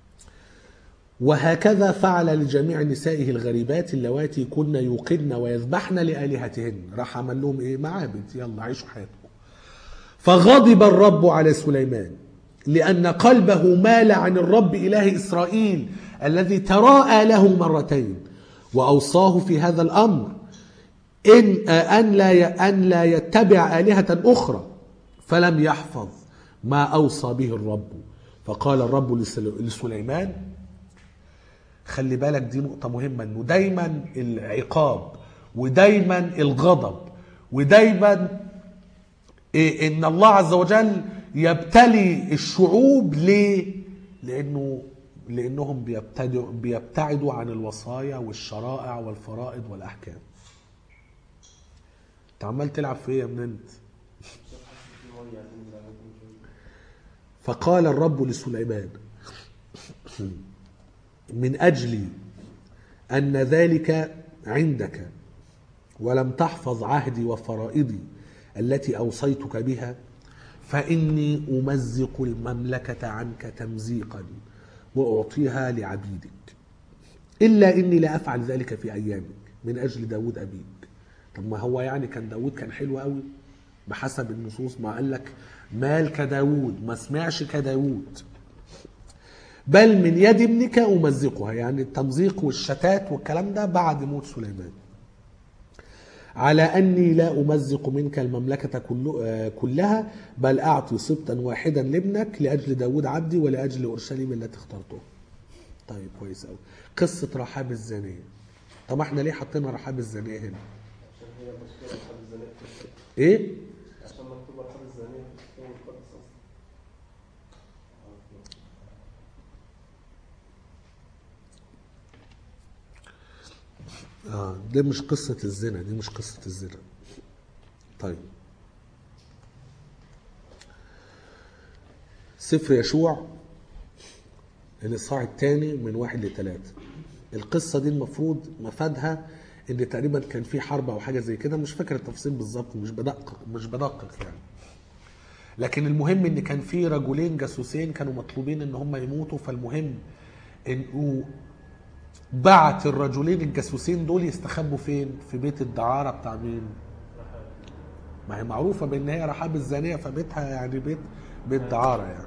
وهكذا فعل لجميع نسائه الغريبات اللواتي كن يوقدن ويذبحن لآلهتهن راح عمل لهم ايه معابد يلا عيشوا حياتكم فغضب الرب على سليمان لأن قلبه مال عن الرب إله إسرائيل الذي تراءى له مرتين وأوصاه في هذا الأمر إن أن لا أن لا يتبع آلهة أخرى فلم يحفظ ما أوصى به الرب فقال الرب لسل- لسليمان خلي بالك دي نقطة مهمة انه دايما العقاب ودايما الغضب ودايما إيه ان الله عز وجل يبتلي الشعوب ليه؟ لانه لانهم بيبتدوا بيبتعدوا عن الوصايا والشرائع والفرائض والاحكام. انت عمال تلعب في ايه يا ابن انت؟ فقال الرب لسليمان من اجل ان ذلك عندك ولم تحفظ عهدي وفرائضي التي اوصيتك بها فإني أمزق المملكة عنك تمزيقا وأعطيها لعبيدك إلا إني لا أفعل ذلك في أيامك من أجل داود أبيك طب ما هو يعني كان داود كان حلو قوي بحسب النصوص ما قال لك مال كداود ما سمعش كداود بل من يد ابنك أمزقها يعني التمزيق والشتات والكلام ده بعد موت سليمان على أني لا أمزق منك المملكة كل- آه، كلها بل أعطي سبطا واحدا لابنك لأجل داود عبدي ولأجل أورشليم التي اخترته طيب كويس أوي قصة رحاب الزانية طب احنا ليه حطينا رحاب الزانية هنا عشان هي مشكلة رحاب الزانية في الكتاب. ايه عشان مكتوب رحاب الزانية في الكتاب المقدس أصلا اه دي مش قصة الزنا دي مش قصة الزنا طيب سفر يشوع الإصحاح الثاني من واحد لثلاثة القصة دي المفروض مفادها إن تقريبا كان في حرب أو حاجة زي كده مش فاكر التفاصيل بالظبط مش بدقق مش بدقق يعني لكن المهم ان كان في رجلين جاسوسين كانوا مطلوبين ان هم يموتوا فالمهم انه بعت الرجلين الجاسوسين دول يستخبوا فين؟ في بيت الدعارة بتاع مين؟ ما هي معروفة بان هي رحاب الزانية فبيتها يعني بيت بيت دعارة يعني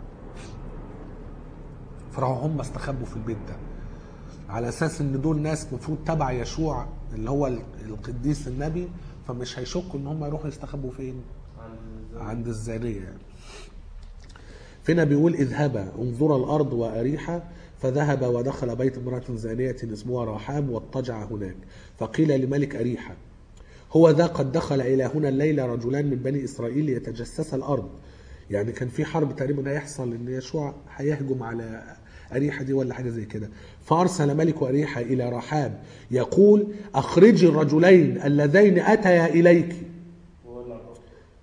فراحوا هم استخبوا في البيت ده على اساس ان دول ناس المفروض تبع يشوع اللي هو القديس النبي فمش هيشكوا ان هم يروحوا يستخبوا فين؟ عند الزانية. عند الزانية يعني. فينا بيقول اذهبا انظرا الأرض وأريحا فذهب ودخل بيت امرأة زانية اسمها رحاب واضطجع هناك فقيل لملك أريحا هو ذا قد دخل إلى هنا الليلة رجلان من بني إسرائيل يتجسس الأرض يعني كان في حرب تقريبا هيحصل ان يشوع هيهجم على أريحة دي ولا حاجة زي كده فأرسل ملك أريحة إلى رحاب يقول أخرجي الرجلين اللذين أتيا إليك وولع الرب.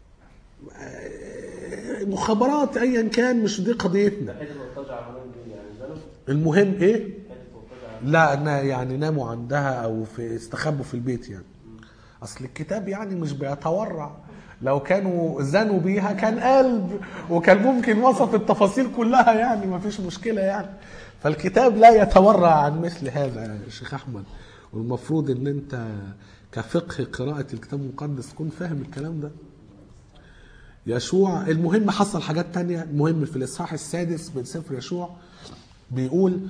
مخابرات ايا كان مش دي قضيتنا ده حته مرتجع هناك دي يعني زانوا المهم ايه حته مرتجع لا أنا يعني ناموا عندها او في استخبوا في البيت يعني اصل الكتاب يعني مش بيتورع لو كانوا زنوا بيها كان قلب وكان ممكن وصف التفاصيل كلها يعني ما فيش مشكلة يعني فالكتاب لا يتورع عن مثل هذا يا شيخ احمد والمفروض ان انت كفقه قراءة الكتاب المقدس تكون فاهم الكلام ده يشوع المهم حصل حاجات تانية المهم في الإصحاح السادس من سفر يشوع بيقول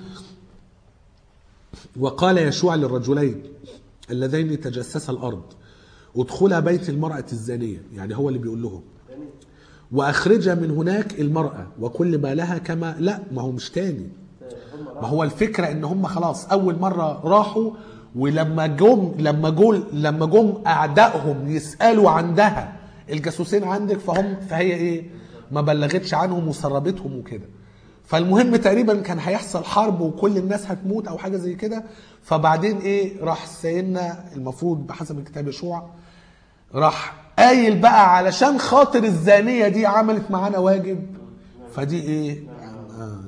وقال يشوع للرجلين اللذين تجسسا الأرض ادخلا بيت المرأة الزانية يعني هو اللي بيقول لهم وأخرج من هناك المرأة وكل ما لها كما لا ما هو مش تاني هم ما هو الفكرة ان هم خلاص اول مرة راحوا ولما جم لما جول لما جم اعدائهم يسالوا عندها الجاسوسين عندك فهم فهي ايه ما بلغتش عنهم وسربتهم وكده فالمهم تقريبا كان هيحصل حرب وكل الناس هتموت او حاجه زي كده فبعدين ايه راح سيدنا المفروض بحسب الكتاب يشوع راح قايل بقى علشان خاطر الزانيه دي عملت معانا واجب فدي ايه آه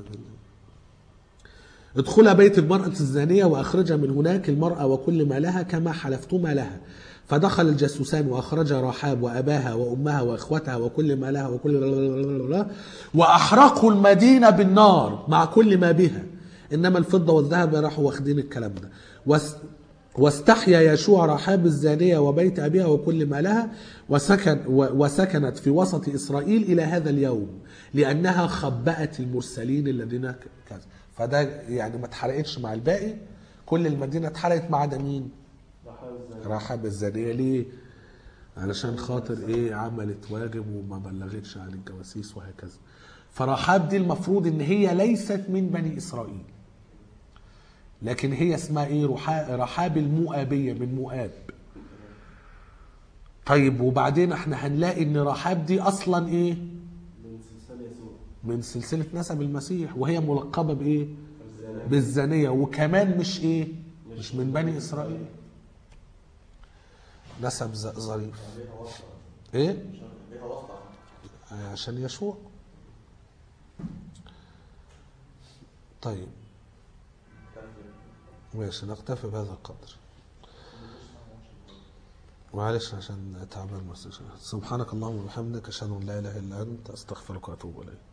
ادخلا بيت المرأة الزانية وأخرج من هناك المرأة وكل ما لها كما حلفتما لها فدخل الجاسوسان وأخرج رحاب وأباها وأمها وإخوتها وكل ما لها وكل وأحرقوا المدينة بالنار مع كل ما بها إنما الفضة والذهب راحوا واخدين الكلام ده واس واستحيا يشوع رحاب الزانية وبيت أبيها وكل ما لها وسكن و- وسكنت في وسط إسرائيل إلى هذا اليوم لأنها خبأت المرسلين الذين ك- كذا فده يعني ما اتحرقتش مع الباقي كل المدينة اتحرقت ما عدا مين؟ رحاب الزانية رحاب الزانية ليه؟ علشان خاطر ايه عملت واجب وما بلغتش عن الجواسيس وهكذا فرحاب دي المفروض ان هي ليست من بني اسرائيل لكن هي اسمها ايه رحا- رحاب المؤابية من مؤاب طيب وبعدين احنا هنلاقي ان رحاب دي اصلا ايه من سلسلة يسوع من سلسلة نسب المسيح وهي ملقبة بايه الزانية بالزانية وكمان مش ايه مش من بني اسرائيل نسب ز- ظريف ايه ليها واسطة عشان يشوع طيب ماشي نكتفي بهذا القدر معلش عشان تعبان بس سبحانك اللهم وبحمدك اشهد ان لا اله الا انت استغفرك واتوب اليك